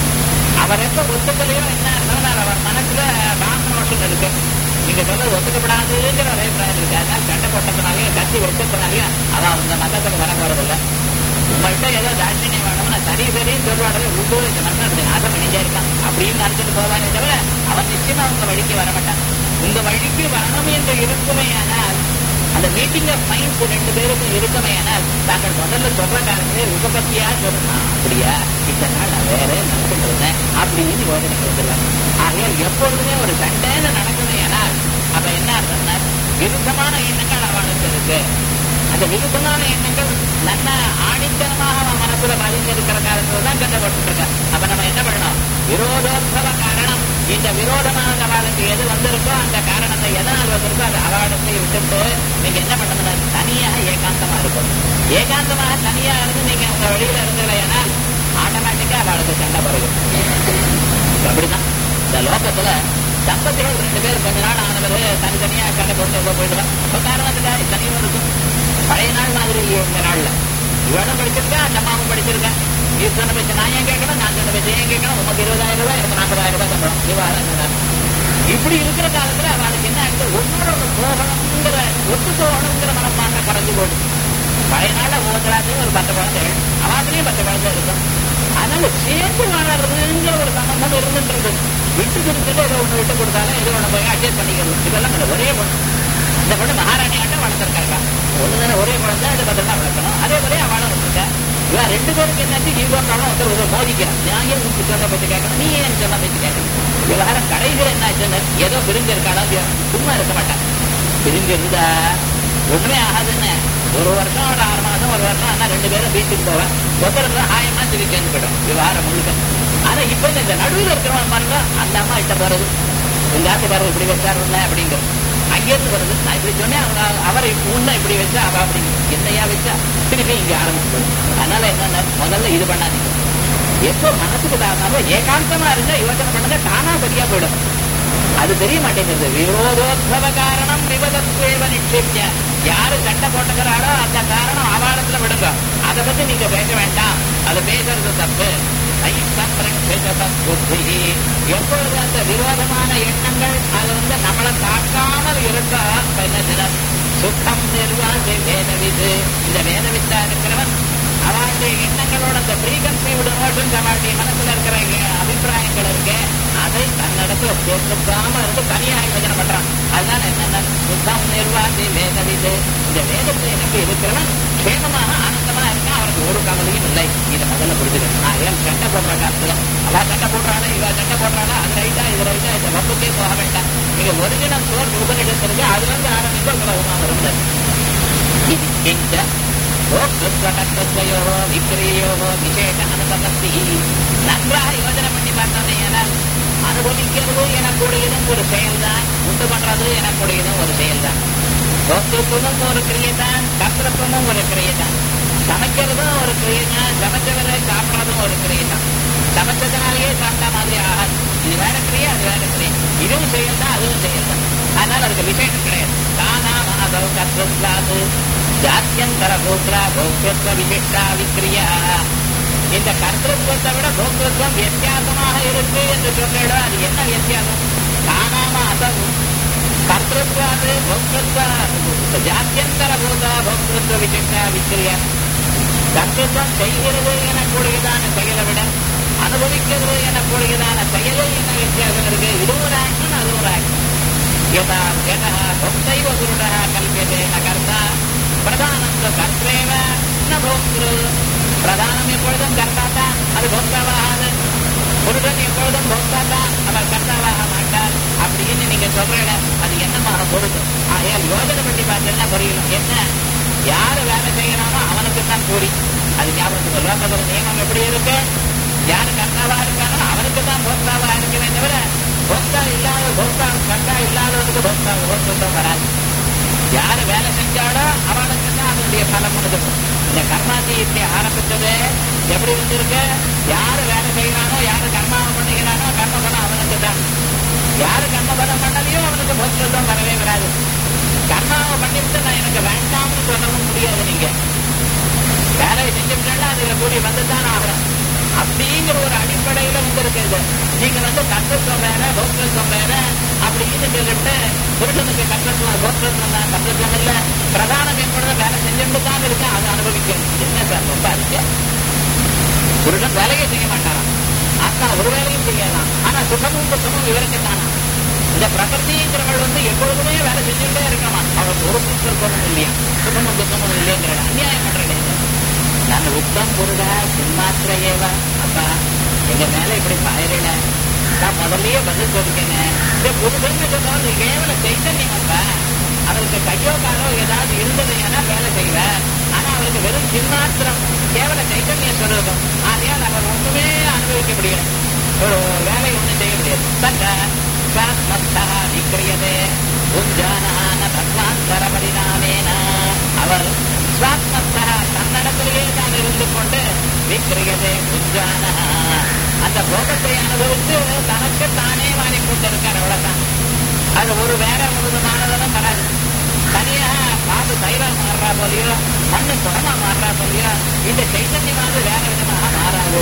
அவர் எப்ப ஒத்துக்கலையோ என்ன சொன்னார் அவர் மனசுல ராமனோஷம் இருக்கு நீங்க சொன்னது ஒத்துக்கப்படாதுங்கிற ஒரே பிராயம் இருக்கு அதனால சண்டை போட்டதுனாலையும் கத்தி வெட்டதுனாலையும் அவ அந்த மதத்துக்கு வர போறதில்லை உங்கள்கிட்ட ஏதோ தாட்சியம் வேணும்னா சரி சரின்னு சொல்லுவாடவே உள்ளூர் இந்த மன்னன் நாசம் பண்ணிட்டே இருக்கான் அப்படின்னு நினைச்சிட்டு போவானே தவிர அவன் நிச்சயமா உங்க வழிக்கு வரமாட்டான் உங்க வழிக்கு வரணும் என்று இருக்குமே ஆனால் அந்த மீட்டிங் ஆஃப் மைண்ட்ஸ் ரெண்டு பேருக்கும் இருக்குமே ஆனால் தாங்கள் முதல்ல சொல்ற காரணமே உபபத்தியா சொல்லணும் அப்படியா இத்தனை நாள் நான் வேற நடந்துட்டு இருந்தேன் அப்படின்னு யோசனை கொடுத்துருவாங்க ஆகையால் எப்பொழுதுமே ஒரு சண்டைன்னு நடக்குமே ஆனால் அப்ப என்ன அர்த்தம்னா விருத்தமான எண்ணங்கள் அவனுக்கு இருக்கு அந்த விருப்பமான எண்ணங்கள் நல்ல ஆணித்தனமாக அவன் மனசுல பதிஞ்சிருக்கிற காலத்துல தான் கண்டப்பட்டு இருக்கான் அப்ப நம்ம என்ன பண்ணணும் விரோதோத்சவ காரணம் இந்த விரோதமான அவளுக்கு எது வந்திருக்கோ அந்த காரணத்தை எதனால் வந்திருக்கோ அது அவளிடத்தை விட்டுட்டு நீங்க என்ன பண்ணணும் தனியாக ஏகாந்தமா இருக்கணும் ஏகாந்தமாக தனியா இருந்து நீங்க உங்க வழியில இருந்தீங்கன்னா ஆட்டோமேட்டிக்கா அவளுக்கு சண்டை குறையும் அப்படிதான் இந்த லோகத்துல தம்பதிகள் ரெண்டு பேர் கொஞ்ச நாள் ஆனவர் தனித்தனியா சண்டை போட்டு எவ்வளவு போயிடுவான் அப்ப காரணத்துக்காக தனியும் இருக்கும் பழைய நாள் மாதிரி இல்லையே இந்த நாள்ல இவனும் படிச்சிருக்கா அந்த அம்மாவும் படிச்சிருக்கா நீ சொன்ன பேச்சு நான் ஏன் கேட்கணும் நான் சொன்ன பேச்சு ஏன் கேட்கணும் உமக்கு இருபதாயிரம் ரூபாய் எனக்கு நாற்பதாயிரம் ரூபாய் சம்பளம் விவகாரம் இப்படி இருக்கிற காலத்துல அவனுக்கு என்ன ஆகுது ஒன்னோட ஒண்ணு போகணுங்கிற ஒத்து போகணுங்கிற மனப்பான்மை குறைஞ்சு போகுது பழைய நாள்ல ஒவ்வொருத்தராத்தையும் ஒரு பத்து குழந்தை அவாத்துலயும் பத்து குழந்தை இருக்கும் அதனால சேர்ந்து வாழறதுங்கிற ஒரு சம்பந்தம் இருந்துன்றது விட்டு கொடுத்துட்டு ஏதோ ஒண்ணு விட்டு கொடுத்தாலும் ஏதோ ஒண்ணு போய் அட்ஜஸ்ட் பண்ணிக்கிறது இதெல்லாம் இல்லை. ஒரே பொண்ணு இந்த பொண்ணு மகாராணி ஆட்டம் வளர்த்துருக்காங்க ஒண்ணு தானே ஒரே குழந்தை அது பத்திரமா வளர்க்கணும் அதே போல அவளும் வச்சிருக்க இவன் ரெண்டு பேருக்கு என்னாச்சு ஈகோ ப்ராப்ளம் ஒருத்தர் ஒரு மோதிக்கிறான் நான் ஏன் உனக்கு சொன்ன பேச்சு கேட்கணும் நீ ஏன் சொன்ன பேச்சு கேட்கணும் விவகாரம் கடைசியில் என்ன ஆச்சுன்னு ஏதோ பிரிஞ்சிருக்காளோ இல்லையோ சும்மா இருக்க மாட்டான் பிரிஞ்சிருந்தா ஒண்ணுமே ஆகாதுன்னு ஒரு வருஷம் ஒரு ஆறு மாசம் ஒரு வருஷம் ஆனா ரெண்டு பேரும் பீச்சுக்கு போவேன் ஒருத்தருக்கு ஆயமா திருப்பி சேர்ந்து போயிடும் விவகாரம் முழுக்க ஆனா இப்ப இந்த நடுவில் இருக்கிறவன் பாருங்க அந்த அம்மா கிட்ட போறது உங்க ஆத்துக்காரர் இப்படி வச்சாரு இல்ல அப்படிங்கிறது அங்கிருந்து வருது நான் இப்படி சொன்னேன் அவங்க அவரை உன்ன இப்படி வச்சா அவ அப்படி என்னையா வச்சா திருப்பி இங்க ஆரம்பிச்சு அதனால என்னன்னா முதல்ல இது பண்ணாதீங்க எப்போ மனசுக்கு தாழ்ந்தாலும் ஏகாந்தமா இருந்தா யோசனை பண்ணுங்க தானா சரியா போயிடும் அது தெரிய மாட்டேங்கிறது விரோதோத்பவ காரணம் விபதத்வேவ நிக்ஷேப்ய யாரு சண்டை போட்டுக்கிறாரோ அந்த காரணம் அவாளத்துல விடுங்க அதை பத்தி நீங்க பேச வேண்டாம் அது பேசுறது தப்பு புத்தி எப்பொழுது அந்த விரோதமான எண்ணங்கள் அது வந்து நம்மளை தாக்காமல் இருக்கா என்ன சுத்தம் நிர்வாக வேதவிது இந்த வேதவித்தா இருக்கிறவன் அவனுடைய எண்ணங்களோட அந்த ப்ரீகன்சீவ்டு நோஷன்ஸ் அவனுடைய மனசுல இருக்கிற அபிப்பிராயங்கள் இருக்கு அதை தன்னிடத்துல சேர்த்துக்காம இருந்து தனியாக யோஜனை பண்றான் அதுதான் என்னென்ன சுத்தம் நிர்வாகி வேதவிது இந்த வேதத்தை நம்பி இருக்கிறவன் க்ஷேமமாக ஆனந்தமா இருக்கான் அவனுக்கு ஒரு கவலையும் இல்லை இதை முதல்ல புரிஞ்சுக்கணும் நான் ஏன் சண்டை போடுற காலத்துல அவ சண்டை போடுறாளா இவ சண்டை போடுறாளா அது ரைட்டா இது ரைட்டா இந்த வம்புக்கே போக வேண்டாம் நீங்க ஒரிஜினல் சோர் உபநிடத்திற்கு அதுல இருந்து ஆரம்பித்து உலகமா வருந்தது இது எங்க ಭೋಕ್ತೃತ್ವಕರ್ತೃತ್ವಯೋ ವಿಕ್ರಿಯೋ ವಿಶೇಷ ಅನುಪಪತ್ತಿ நன்றாக யோஜனை பண்ணி பார்த்தோமே ஏனால் அனுபவிக்கிறது எனக்கூடியதும் ஒரு செயல்தான் உண்டு பண்றது எனக்கூடியதும் ஒரு செயல்தான் போக்திருத்துவமும் ஒரு கிரியைதான் கர்த்தத்துவமும் ஒரு கிரியைதான் சமைக்கிறதும் ஒரு கிரியைதான் சமைச்சவரை சாப்பிட்றதும் ஒரு கிரியைதான் சமைச்சதுனாலேயே சாப்பிட்ட மாதிரி ஆகாது இது வேற கிரியை அது வேற கிரியை இதுவும் செயல்தான் அதுவும் செயல்தான் அதனால அதுக்கு விசேஷம் கிடையாது தானா மனதவு கர்த்தத்வாது ஜாத்தியந்தர கோத்ரா போக்திருத்வ விசிஷ்டா விக்ரியா இந்த கர்த்தத்துவத்தை விட போக்திருத்துவம் வித்தியாசமாக இருக்கு என்று சொல்லிடும் அது என்ன வித்தியாசம் தானாம அசவு கர்த்தத்வாது போக்திருத்வ ஜாத்தியந்தர பூதா போக்திருத்வ விசிஷ்டா விக்ரியா கர்த்தத்துவம் செய்கிறது எனக்கூடியதான செயலை விட அனுபவிக்கிறது எனக்கூடியதான செயலில் என்ன வித்தியாசம் இருக்கு இதுவும் ஒரு ஆக்ஷன் அதுவும் ஒரு ஆக்ஷன் यथा यतः भक्तैव गुरुडः कल्प्यते न कर्ता பிரதானம் கர்த்தேவ ந போக்திரு பிரதானம் எப்பொழுதும் கர்த்தாத்தா அது போக்தாவாகாது புருஷன் எப்பொழுதும் போக்தாத்தா அவர் கர்த்தாவாக மாட்டார் அப்படின்னு நீங்க சொல்றீங்க அது என்னமாக பொருள் ஆகையால் யோஜனை பண்ணி பார்த்தீங்கன்னா புரியணும் என்ன யாரு வேலை செய்யறானோ அவனுக்கு தான் கூலி அது ஞாபகத்துக்கு லோகத்துல நியமம் எப்படி இருக்கு யாரு கர்த்தாவா இருக்கானோ அவனுக்கு தான் போக்தாவா இருக்கவே தவிர போக்தா இல்லாத போக்தா கர்த்தா இல்லாதவனுக்கு போக்தா போக்தம் வராது யாரு வேலை செஞ்சாலோ அவனுக்கு தான் அதனுடைய பலம் கொடுக்கும் இந்த கர்மாதீயத்தை ஆரம்பிச்சது எப்படி இருந்திருக்கு யாரு வேலை செய்யறானோ யாரு கர்மாவை பண்ணுகிறானோ கர்ம பலம் அவனுக்கு தான் யாரு கர்ம பலம் பண்ணலையோ அவனுக்கு போக்தம் வரவே வராது கர்மாவை பண்ணிவிட்டு நான் எனக்கு வேண்டாம்னு சொல்லவும் முடியாது நீங்க வேலையை செஞ்சுட்டா அதுல கூடி வந்துதான் ஆகணும் அப்படிங்கிற ஒரு அடிப்படையில வந்து இருக்குது நீங்க வந்து கர்த்தத்துவம் வேற போக்தத்துவம் வேற அப்படின்னு சொல்லிட்டு புருஷனுக்கு கர்த்தத்துவம் போக்தத்துவம் தான் கர்த்தத்துவம் இல்ல பிரதானம் எப்பொழுது வேலை செஞ்சுட்டு தான் இருக்கு அதை அனுபவிக்கணும் என்ன சார் ரொம்ப அதிக புருஷன் வேலையே செய்ய மாட்டாராம் ஆத்மா ஒரு வேலையும் செய்யலாம் ஆனா சுகமும் துக்கமும் இவருக்கு தானா இந்த பிரகதிங்கிறவள் வந்து எப்பொழுதுமே வேலை செஞ்சுட்டே இருக்கமா அவளுக்கு ஒரு சுத்தமும் இல்லையா சுகமும் துக்கமும் இல்லைங்கிற அநியாயம் பண்றேன் நான் உத்தம் புருட சின்மாத்திர ஏவ அப்பா எங்க மேல இப்படி பாயறல நான் முதல்லயே பதில் சொல்லிக்கேன் இந்த புருஷன் சொன்னாலும் கேவல சைத்தன்யம் அப்பா அவருக்கு கையோ காலோ ஏதாவது இருந்தது ஏன்னா வேலை செய்வ ஆனா அவருக்கு வெறும் சின்மாத்திரம் கேவல சைத்தன்யம் சொல்லுறதும் ஆகையால் அவர் ஒண்ணுமே அனுபவிக்க முடியாது ஒரு வேலை ஒண்ணும் செய்ய முடியாது தங்க சாத்மஸ்தா விக்கிரியதே உஜானான தத்வாந்தர பரிணாமேன அவர் சுவாத்மஸ்தா தன்னிடத்திலேயே தான் இருந்து கொண்டு விக்கிரியதே உஜான அந்த போகத்தை அனுபவித்து தனக்கு தானே மாறிக்கொண்டிருக்கார் அவ்வளவுதான் அது ஒரு வேற ஒரு விதமானதெல்லாம் வராது தனியா பாது தைலம் மாறுறா போலியோ மண்ணு குணமா மாறுறா போலியோ இந்த சைத்தன்யமானது வேற விதமாக மாறாது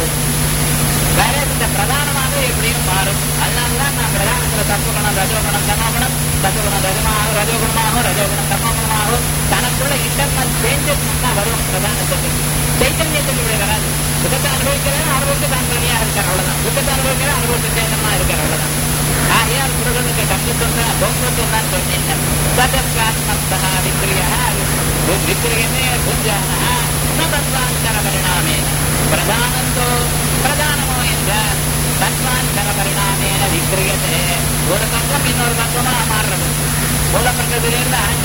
வேற இந்த பிரதானமாக எப்படியும் மாறும் அதனாலதான் நான் பிரதானத்துல தத்துவகுணம் ரஜோகுணம் தமோகுணம் தத்துவகுணம் ரஜமாகும் ரஜோகுணமாகும் ரஜோகுணம் தமோகுணமாகும் தனக்குள்ள இன்டர்னல் சேஞ்சஸ் தான் வரும் பிரதானத்துக்கு சைத்தன்யத்துக்கு இப்படி வராது சுகத்தை அனுபவிக்கிறேன் அனுபவித்து தான் தனியாக இருக்கார் அவ்வளவுதான் சுகத்தை அனுபவிக்கிறேன் அனுபவித்து சேதமா இருக்கார் அவ்வளவுதான் ஆகையால் முருகனுக்கு கஷ்டத்துவம் போக்குவரத்து தான் சொன்னேன் சதஸ்காத்மஸ்தா விக்ரியா விக்ரியமே புஞ்சான தத்வாந்தர பரிணாமே பிரதானந்தோ பிரதானமோ என்றால் தத்வாந்தர பரிணாமேன விக்ரியதே ஒரு தத்துவம் இன்னொரு தத்துவமா மாறுறது மூல பிரகிருதியிலிருந்து அகங்காரம் மாற்றி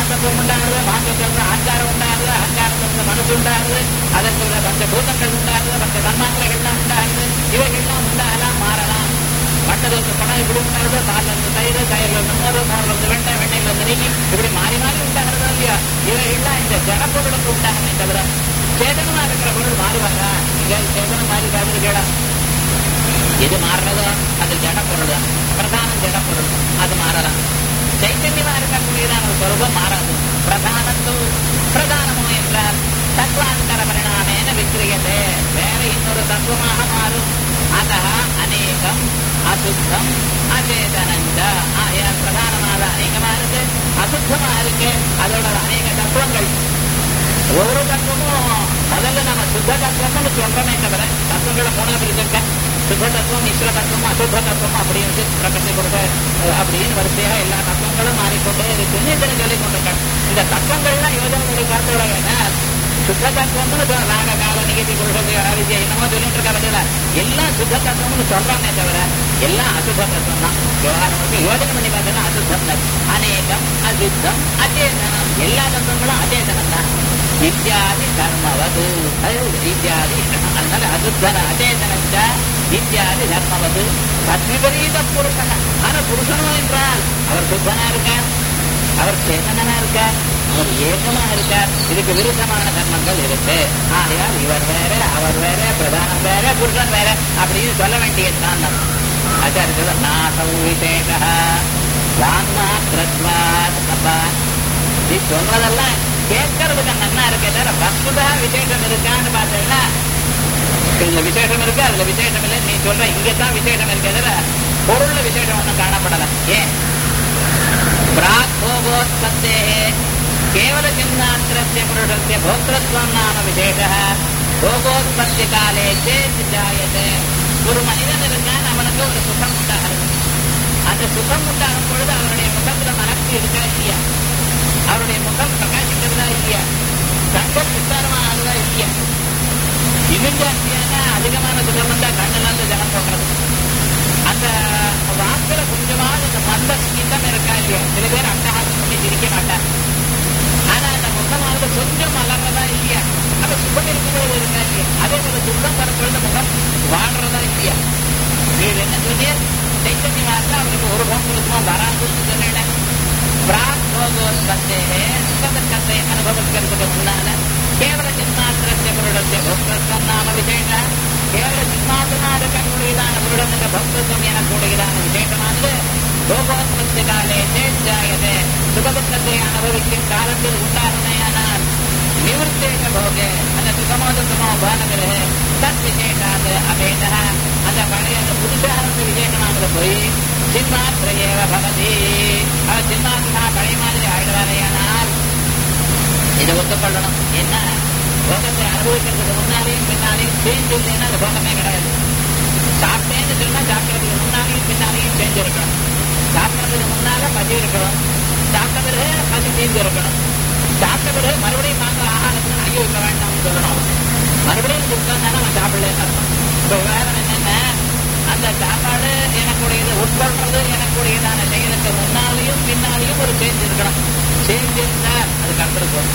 மகத்தத்துவம் உண்டாகுது மகத்தத்துவம் அகங்காரம் உண்டாகுது அகங்காரத்திலிருந்து மனசு உண்டாகுது அதற்கு பஞ்ச பூதங்கள் உண்டாகுது பஞ்ச தன்மாத்திரைகள்லாம் உண்டாகுது இவைகள்லாம் உண்டாகலாம் மாறலாம் மட்டதுக்கு பணம் இப்படி உண்டாகுது பால்ல இருந்து தயிர் தயிர்ல இருந்து மோர் மோர்ல இருந்து வெண்ணெய் வெண்ணெயில இருந்து நெய் இப்படி மாறி மாறி உண்டாகிறதா இல்லையா இவைகள்லாம் இந்த ஜடப்பொருளுக்கு உண்டாகுமே தவிர சேதனமா இருக்கிற பொருள் மாறுவாரா இங்க சேதனம் மாறி இருக்கா எது மாறுறதோ அது ஜடப்பொருள் தான் பிரதானம் ஜடப்பொருள் அது மாறலாம் சைத்தன்யமா இருக்கக்கூடியதான ஸ்வரூபம் மாறாது பிரதானத்து பிரதானமோ என்றால் தத்வாந்தர பரிணாமேன விக்கிரியதே வேற இன்னொரு தத்துவமாக மாறும் அத அநேகம் அசுத்தம் அச்சேதனஞ்ச ஆகையால் பிரதானமாக அநேகமா இருக்கு அசுத்தமா இருக்கு அதோட அநேக தத்துவங்கள் ஒவ்வொரு தத்துவமும் முதல்ல நம்ம சுத்த தத்துவம்னு சொல்றோமே தவிர தத்துவங்களை மூணா பிரிச்சிருக்க சுத்த தத்துவம் மிஸ்ர தத்துவம் அசுத்த தத்துவம் அப்படின்னு பிரகத்தை கொடுக்க அப்படின்னு வரிசையா எல்லா தத்துவங்களும் மாறிக்கொண்டே இருக்குன்னு இதில் சொல்லிக் கொண்டிருக்காங்க இந்த தத்துவங்கள்லாம் யோஜனை பார்த்தோட என்ன சுத்த தத்துவம்னு சொ- ராக கால நிகழ்ச்சி குருஷத்தை ஆவித்யா என்னமோ சொல்லிட்டு இருக்க பதில எல்லாம் சுத்த தத்துவம்னு சொல்றானே தவிர எல்லாம் அசுத்த தத்துவம் தான் விவகாரம் யோஜனை பண்ணி பார்த்தோன்னா அசுத்தம் தான் அநேகம் அசுத்தம் அச்சேதனம் எல்லா தத்துவங்களும் அச்சேதனம் தான் இத்தியாதி கர்மவது அது இத்தியாதி அதனால அசுத்தன அச்சேதனஞ்ச இத்தியாதி தர்மவது தத்விபரீத புருஷன் ஆனா புருஷனும் என்றால் அவர் சுத்தனா இருக்கார் அவர் சேதனனா இருக்கார் அவர் ஏகமா இருக்கார் இதுக்கு விருத்தமான தர்மங்கள் இருக்கு ஆகையால் இவர் வேற அவர் வேற பிரதானம் வேற புருஷன் வேற அப்படின்னு சொல்ல வேண்டியதுதான் நம்ம ஆச்சாரிய நாசௌ விசேஷ வான்மாத்திரத்வாத் அப்பா நீ சொல்றதெல்லாம் கேட்கறதுக்கு நன்னா இருக்கே தவிர வஸ்துதா விசேஷம் இருக்கான்னு பார்த்தீங்கன்னா இதுல விசேஷம் இருக்கு அதுல விசேஷம் இல்லை நீ சொல்ற இங்கதான் விசேஷம் இருக்கே தவிர பொருள்ல விசேஷம் ஒன்றும் காணப்படல ஏன் பிராக் போகோத்பத்தே கேவல சின்னாத்திரஸ்ய புருஷஸ்ய போக்திருத்வம் நாம விசேஷ போகோத்பத்தி காலே சேத் ஜாயதே ஒரு மனிதன் இருக்கான் அவனுக்கு ஒரு சுகம் உண்டாகிறது அந்த சுகம் உண்டாகும் பொழுது அவருடைய முகத்துல மனசு இருக்கா இல்லையா அவருடைய முகம் பிரகாசிக்கிறதா இல்லையா கண்கள் விசாரமா ஆகுதா இல்லையா இன்னும் ஜாஸ்தியான அதிகமான சுகம் வந்தா கண்ணுல ஜனம் போடுறது அந்த வாக்குல கொஞ்சமாவது அந்த மந்த ஸ்மிதம் இருக்கா இல்லையா சில பேர் அட்டகாசம் பண்ணி சிரிக்க மாட்டாங்க ஆனா அந்த முகமானது கொஞ்சம் மலர்றதா இல்லையா அந்த சுகம் இருக்கும்போது இருக்கா இல்லையா அதே போல துக்கம் வரப்பொழுது முகம் வாழ்றதா இல்லையா நீர் என்ன சொன்னீர் சைத்தன்ய மாசம் அவருக்கு ஒரு போக்குவரத்துமா வராதுன்னு சொன்னேன் பிராக் போகோத்பத்தே சுகத்தை அனுபவிக்கிறதுக்கு முன்னால கேவல சின்மாத்திரத்தை புருடத்தை பக்தத்வம் நாம விசேஷ கேவல சின்மாத்திரமா இருக்கக்கூடியதான புருடம் என்ற பக்தத்வம் எனக்கூடியதான விசேஷமானது போகோத்பத்தி காலே சேஜாயதே சுகதுக்கத்தை அனுபவிக்கும் காலத்தில் உண்டாகுமையானால் நிவர்த்தேக போகே அந்த சுகமோதமோ பானவிலே தத் விசேஷாது அபேத அந்த பழைய அந்த புதுசானது விசேஷமானது போய் சின்மாத்திரையேவ பவதி அது சின்மாத்திரா பழைய மாதிரி ஆயிடுவாரையானால் இதை ஒத்துக்கொள்ளணும் என்ன போகத்தை அனுபவிக்கிறதுக்கு முன்னாலேயும் பின்னாலேயும் சேஞ்ச் இல்லைன்னா அந்த போகமே கிடையாது சாப்பிட்டேன்னு சொன்னா சாப்பிட்றதுக்கு முன்னாலேயும் பின்னாலேயும் சேஞ்ச் இருக்கணும் சாப்பிட்றதுக்கு முன்னால பசி இருக்கணும் சாப்பிட்ட பிறகு பசி தீர்ந்து இருக்கணும் சாப்பிட்ட பிறகு மறுபடியும் வாங்க ஆகாரத்துக்கு ஐயோ இப்ப வேண்டாம்னு சொல்லணும் மறுபடியும் கொடுத்தாங்க அவன் சாப்பிடலன்னு அர்த்தம் இப்ப விவகாரம் என்னென்ன அந்த சாப்பாடு எனக்குடையது உட்கொள்றது எனக்குடையதான செயலுக்கு முன்னாலேயும் பின்னாலேயும் ஒரு சேஞ்ச் இருக்கணும் சேஞ்ச் இருந்தா அது கர்த்தத்துவம்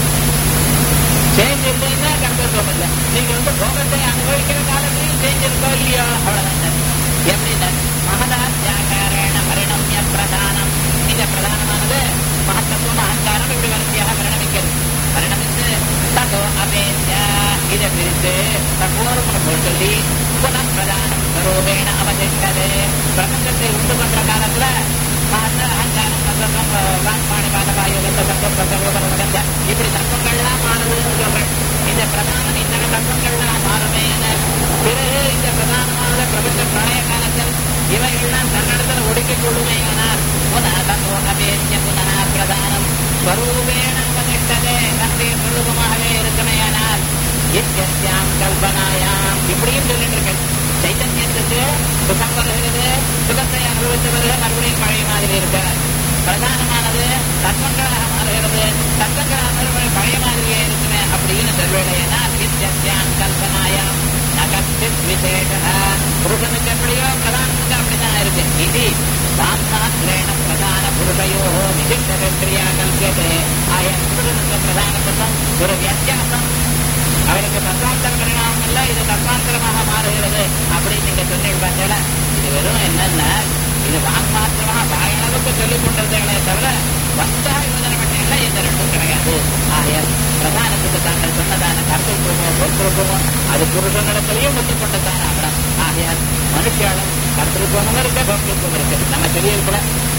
சேஞ்ச் இல்லைன்னா கர்த்தத்துவம் இல்லை நீங்க வந்து போகத்தை அனுபவிக்கிற காலத்திலையும் சேஞ்ச் இருக்கோ இல்லையோ அவ்வளவுதான் எப்படின்னா மகதாத்தியாகாரேண பரிணமிய பிரதானம் இந்த பிரதானமானது மகத்தத்துவம் அகங்காரம் இப்படி வரிசையாக பரிணமிக்கிறது பரிணமித்து தகோ அபேத்யா இதை பிரித்து தகோரம் சொல்லி புனః பிரதானம் ஸ்வரூபேண அவதிஷ்டது பிரபஞ்சத்தை உண்டு பண்ற காலத்துல மகத்த அகங்காரம் சந்தர்ப்பம் வான்பாணி பாதவாயு இந்த தத்துவம் பிரசரோபரம் வகந்த இப்படி தத்துவங்கள்லாம் மாறுதுன்னு சொல்றேன் இந்த பிரதானம் இந்த தத்துவங்கள்லாம் மாறுமே என பிறகு இந்த பிரதானமான பிரபஞ்ச பிரளய காலத்தில் இவைகள்லாம் தன்னிடத்தில் ஒடுக்கிக் கொள்ளுமே ஆனால் புனः தத்தோ அபேத்திய புனः பிரதானம் ஸ்வரூபேண அவதிஷ்டதே தன்னுடைய சுரூபமாகவே இருக்குமேயானால் இத்தியாம் கல்பனாயாம் இப்படியும் சொல்லிட்டு இருக்கேன் சைத்தன்யத்துக்கு சுகம் வருகிறது சுகத்தை அனுபவித்த பிறகு மறுபடியும் பழைய மாதிரி இருக்கிறார் பிரதானமானது தத்துவங்களாக மாறுகிறது தத்துவங்களாக மறுபடியும் பழைய மாதிரியே இருக்குமே அப்படின்னு சொல்வேடையனால் இத்தியாம் கல்பனாயாம் நகத்தித் விசேஷ புருஷனுக்கு எப்படியோ பிரதானத்துக்கு அப்படிதான் இருக்கு கல்பியதே இது சாஸ்திரேண பிரதான புருஷயோ நிஜக்ரியா கல்பியதே ஆய புருஷனுக்கு பிரதானத்துக்கும் ஒரு வித்தியாசம் அவருக்கு தத்வாந்தர பரிணாமம் இல்ல இது தத்வாந்தரமாக மாறுகிறது அப்படின்னு நீங்க சொன்னீங்க பார்த்தீங்களா இது வெறும் என்னன்னா இது வாக்மாத்திரமா வாயளவுக்கு சொல்லிக் கொண்டிருந்தீங்களே தவிர வஸ்தாக யோஜனை பண்ணீங்களா இந்த ரெண்டும் கிடையாது ஆகையால் பிரதானத்துக்கு தாங்கள் சொன்னதான கர்த்தத்துவமோ பொறுத்திருப்போமோ அது புருஷனிடத்திலையும் ஒத்துக்கொண்டதான ஆகலாம் ஆகையால் மனுஷாலும் கர்த்தத்துவமும் இருக்கு பக்தித்துவம் இருக்கு நம்ம தெரியல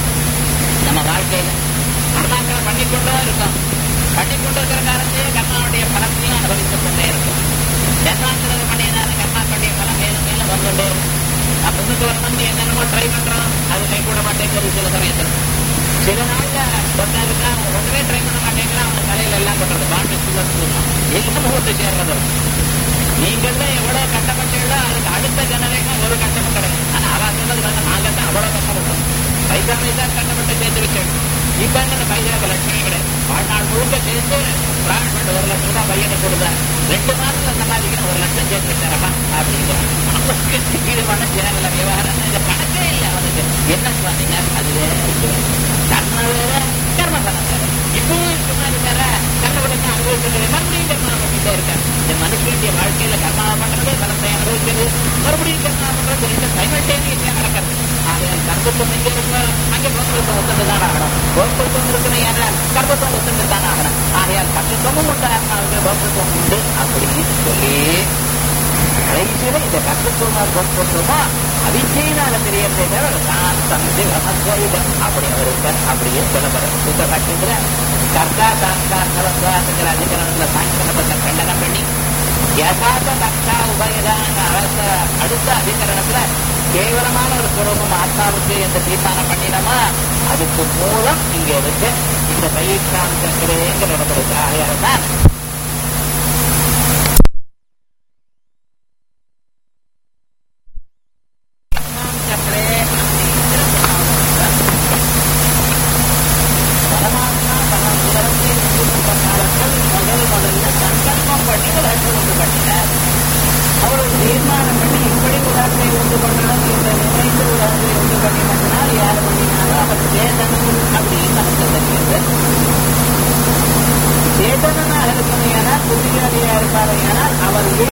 நம்ம வாழ்க்கையில கர்மாக்களை பண்ணிக்கொண்டே இருக்கோம் பண்ணிக்கொண்டு இருக்கிற காலத்தையே கர்மாவுடைய பலத்தையும் அனுபவித்துக் கொண்டே இருக்கும் ஜன்மாந்திரத்தை பண்ணியதான கர்மாக்களுடைய பலம் மேலும் மேலும் வந்துட்டே இருக்கும் நான் முன்னுக்கு வரணும்னு என்னென்னமோ ட்ரை பண்றோம் அது கை கூட மாட்டேங்குது சில சமயத்தில் சில நாள்ல ஒன்னா இருக்கா ஒன்றுமே ட்ரை பண்ண மாட்டேங்கிறான் அவன் தலையில எல்லாம் கொட்டுறது பாண்டு எல்லாம் ஓட்டு சேர்றது நீங்கள் தான் எவ்வளவு கஷ்டப்பட்டீங்களோ அதுக்கு அடுத்த ஜெனரேஷன் ஒரு கஷ்டமும் கிடையாது ஆனா அவன் சொன்னது வந்து நாங்க தான் அவ்வளவு கஷ்டப்பட்டோம் பைசா பைசா கஷ்டப்பட்டு சேர்த்து வச்சோம் இப்ப என்ன பைசாக்கு லட்சமே கிடையாது வாழ்நாள் முழுக்க சேர்த்து பிராண்ட் ஒரு லட்சம் ரூபாய் பையனை கொடுத்தா ரெண்டு மாசத்துல சம்பாதிக்கிற ஒரு லட்சம் சேர்த்து வச்சாரப்பா அப்படிங்கிறான் இது பணம் சேரல விவகாரம் இந்த கணக்கே இல்லை அவனுக்கு என்ன சொன்னீங்க அது வேற இது வேற. கர்ம வேற கர்ம பலம் வேற இப்பவும் சும்மா இருக்கிற கர்மபலத்தை அனுபவிச்சுட்டு மறுபடியும் கர்மா பண்ணிட்டே இருக்காரு இந்த மனுஷனுடைய வாழ்க்கையில கர்மா பண்றது பலத்தை அனுபவிக்கிறது மறுபடியும் கர்மா பண்றது ரெண்டு சைமல்டேனியஸா நடக்கிறது ஆகையால் கர்மத்துவம் எங்க இருக்கோ அங்கே கோத்திரத்துவம் ஒத்துண்டு தான் ஆகணும் கோத்திரத்துவம் இருக்கணும் ஏனால் கர்மத்துவம் ஒத்துண்டு தான் ஆகணும் ஆகையால் கர்மத்துவமும் உண்டு ஆத்மாவுக்கு கோத்திரத்துவம் உண்டு அப்படின்னு சொல்லி கடைசியில இந்த கர்த்தத்துவமா கோத்திரத்துவமா அவிச்சையினால தெரியறதே தவிர நான் தந்தை மகத்வம் அப்படி அவர் இருக்கார் அப்படியே சொல்லப்படுற சுத்த காட்டுங்கிற கர்த்தா சாஸ்தா சவஸ்வாசங்கிற அதிகரணத்துல சாங்கிக்கப்பட்ட கண்டனம் பண்ணி யசாத தக்ஷா உபயதான அரச அடுத்த அதிகரணத்துல கேவலமான ஒரு சுரூபம் ஆத்மாவுக்கு என்று தீர்மானம் பண்ணினோமா அதுக்கு மூலம் இங்க இருக்கு இந்த பயிற்சாங்கிற இடத்துல ஆகையால் தான் சக்கரே பரமாத்மா தன உலகத்தை காலத்தில் முதல் முதல்ல சங்கல்பம் பண்ணி உலகத்தை உண்டு பண்ணினார் அவர் ஒரு தீர்மானம் பண்ணி இப்படி உலகத்தை உண்டு பண்ணணும் இந்த நினைத்து உலகத்தை உண்டு பண்ணினதுனால் யார் பண்ணினாலும் அவர் சேதனம் அப்படின்னு நமக்கு தெரியுது சேதனனாக இருக்கணும் ஏனால் புத்தியாளியா இருப்பாரு ஏனால் அவர்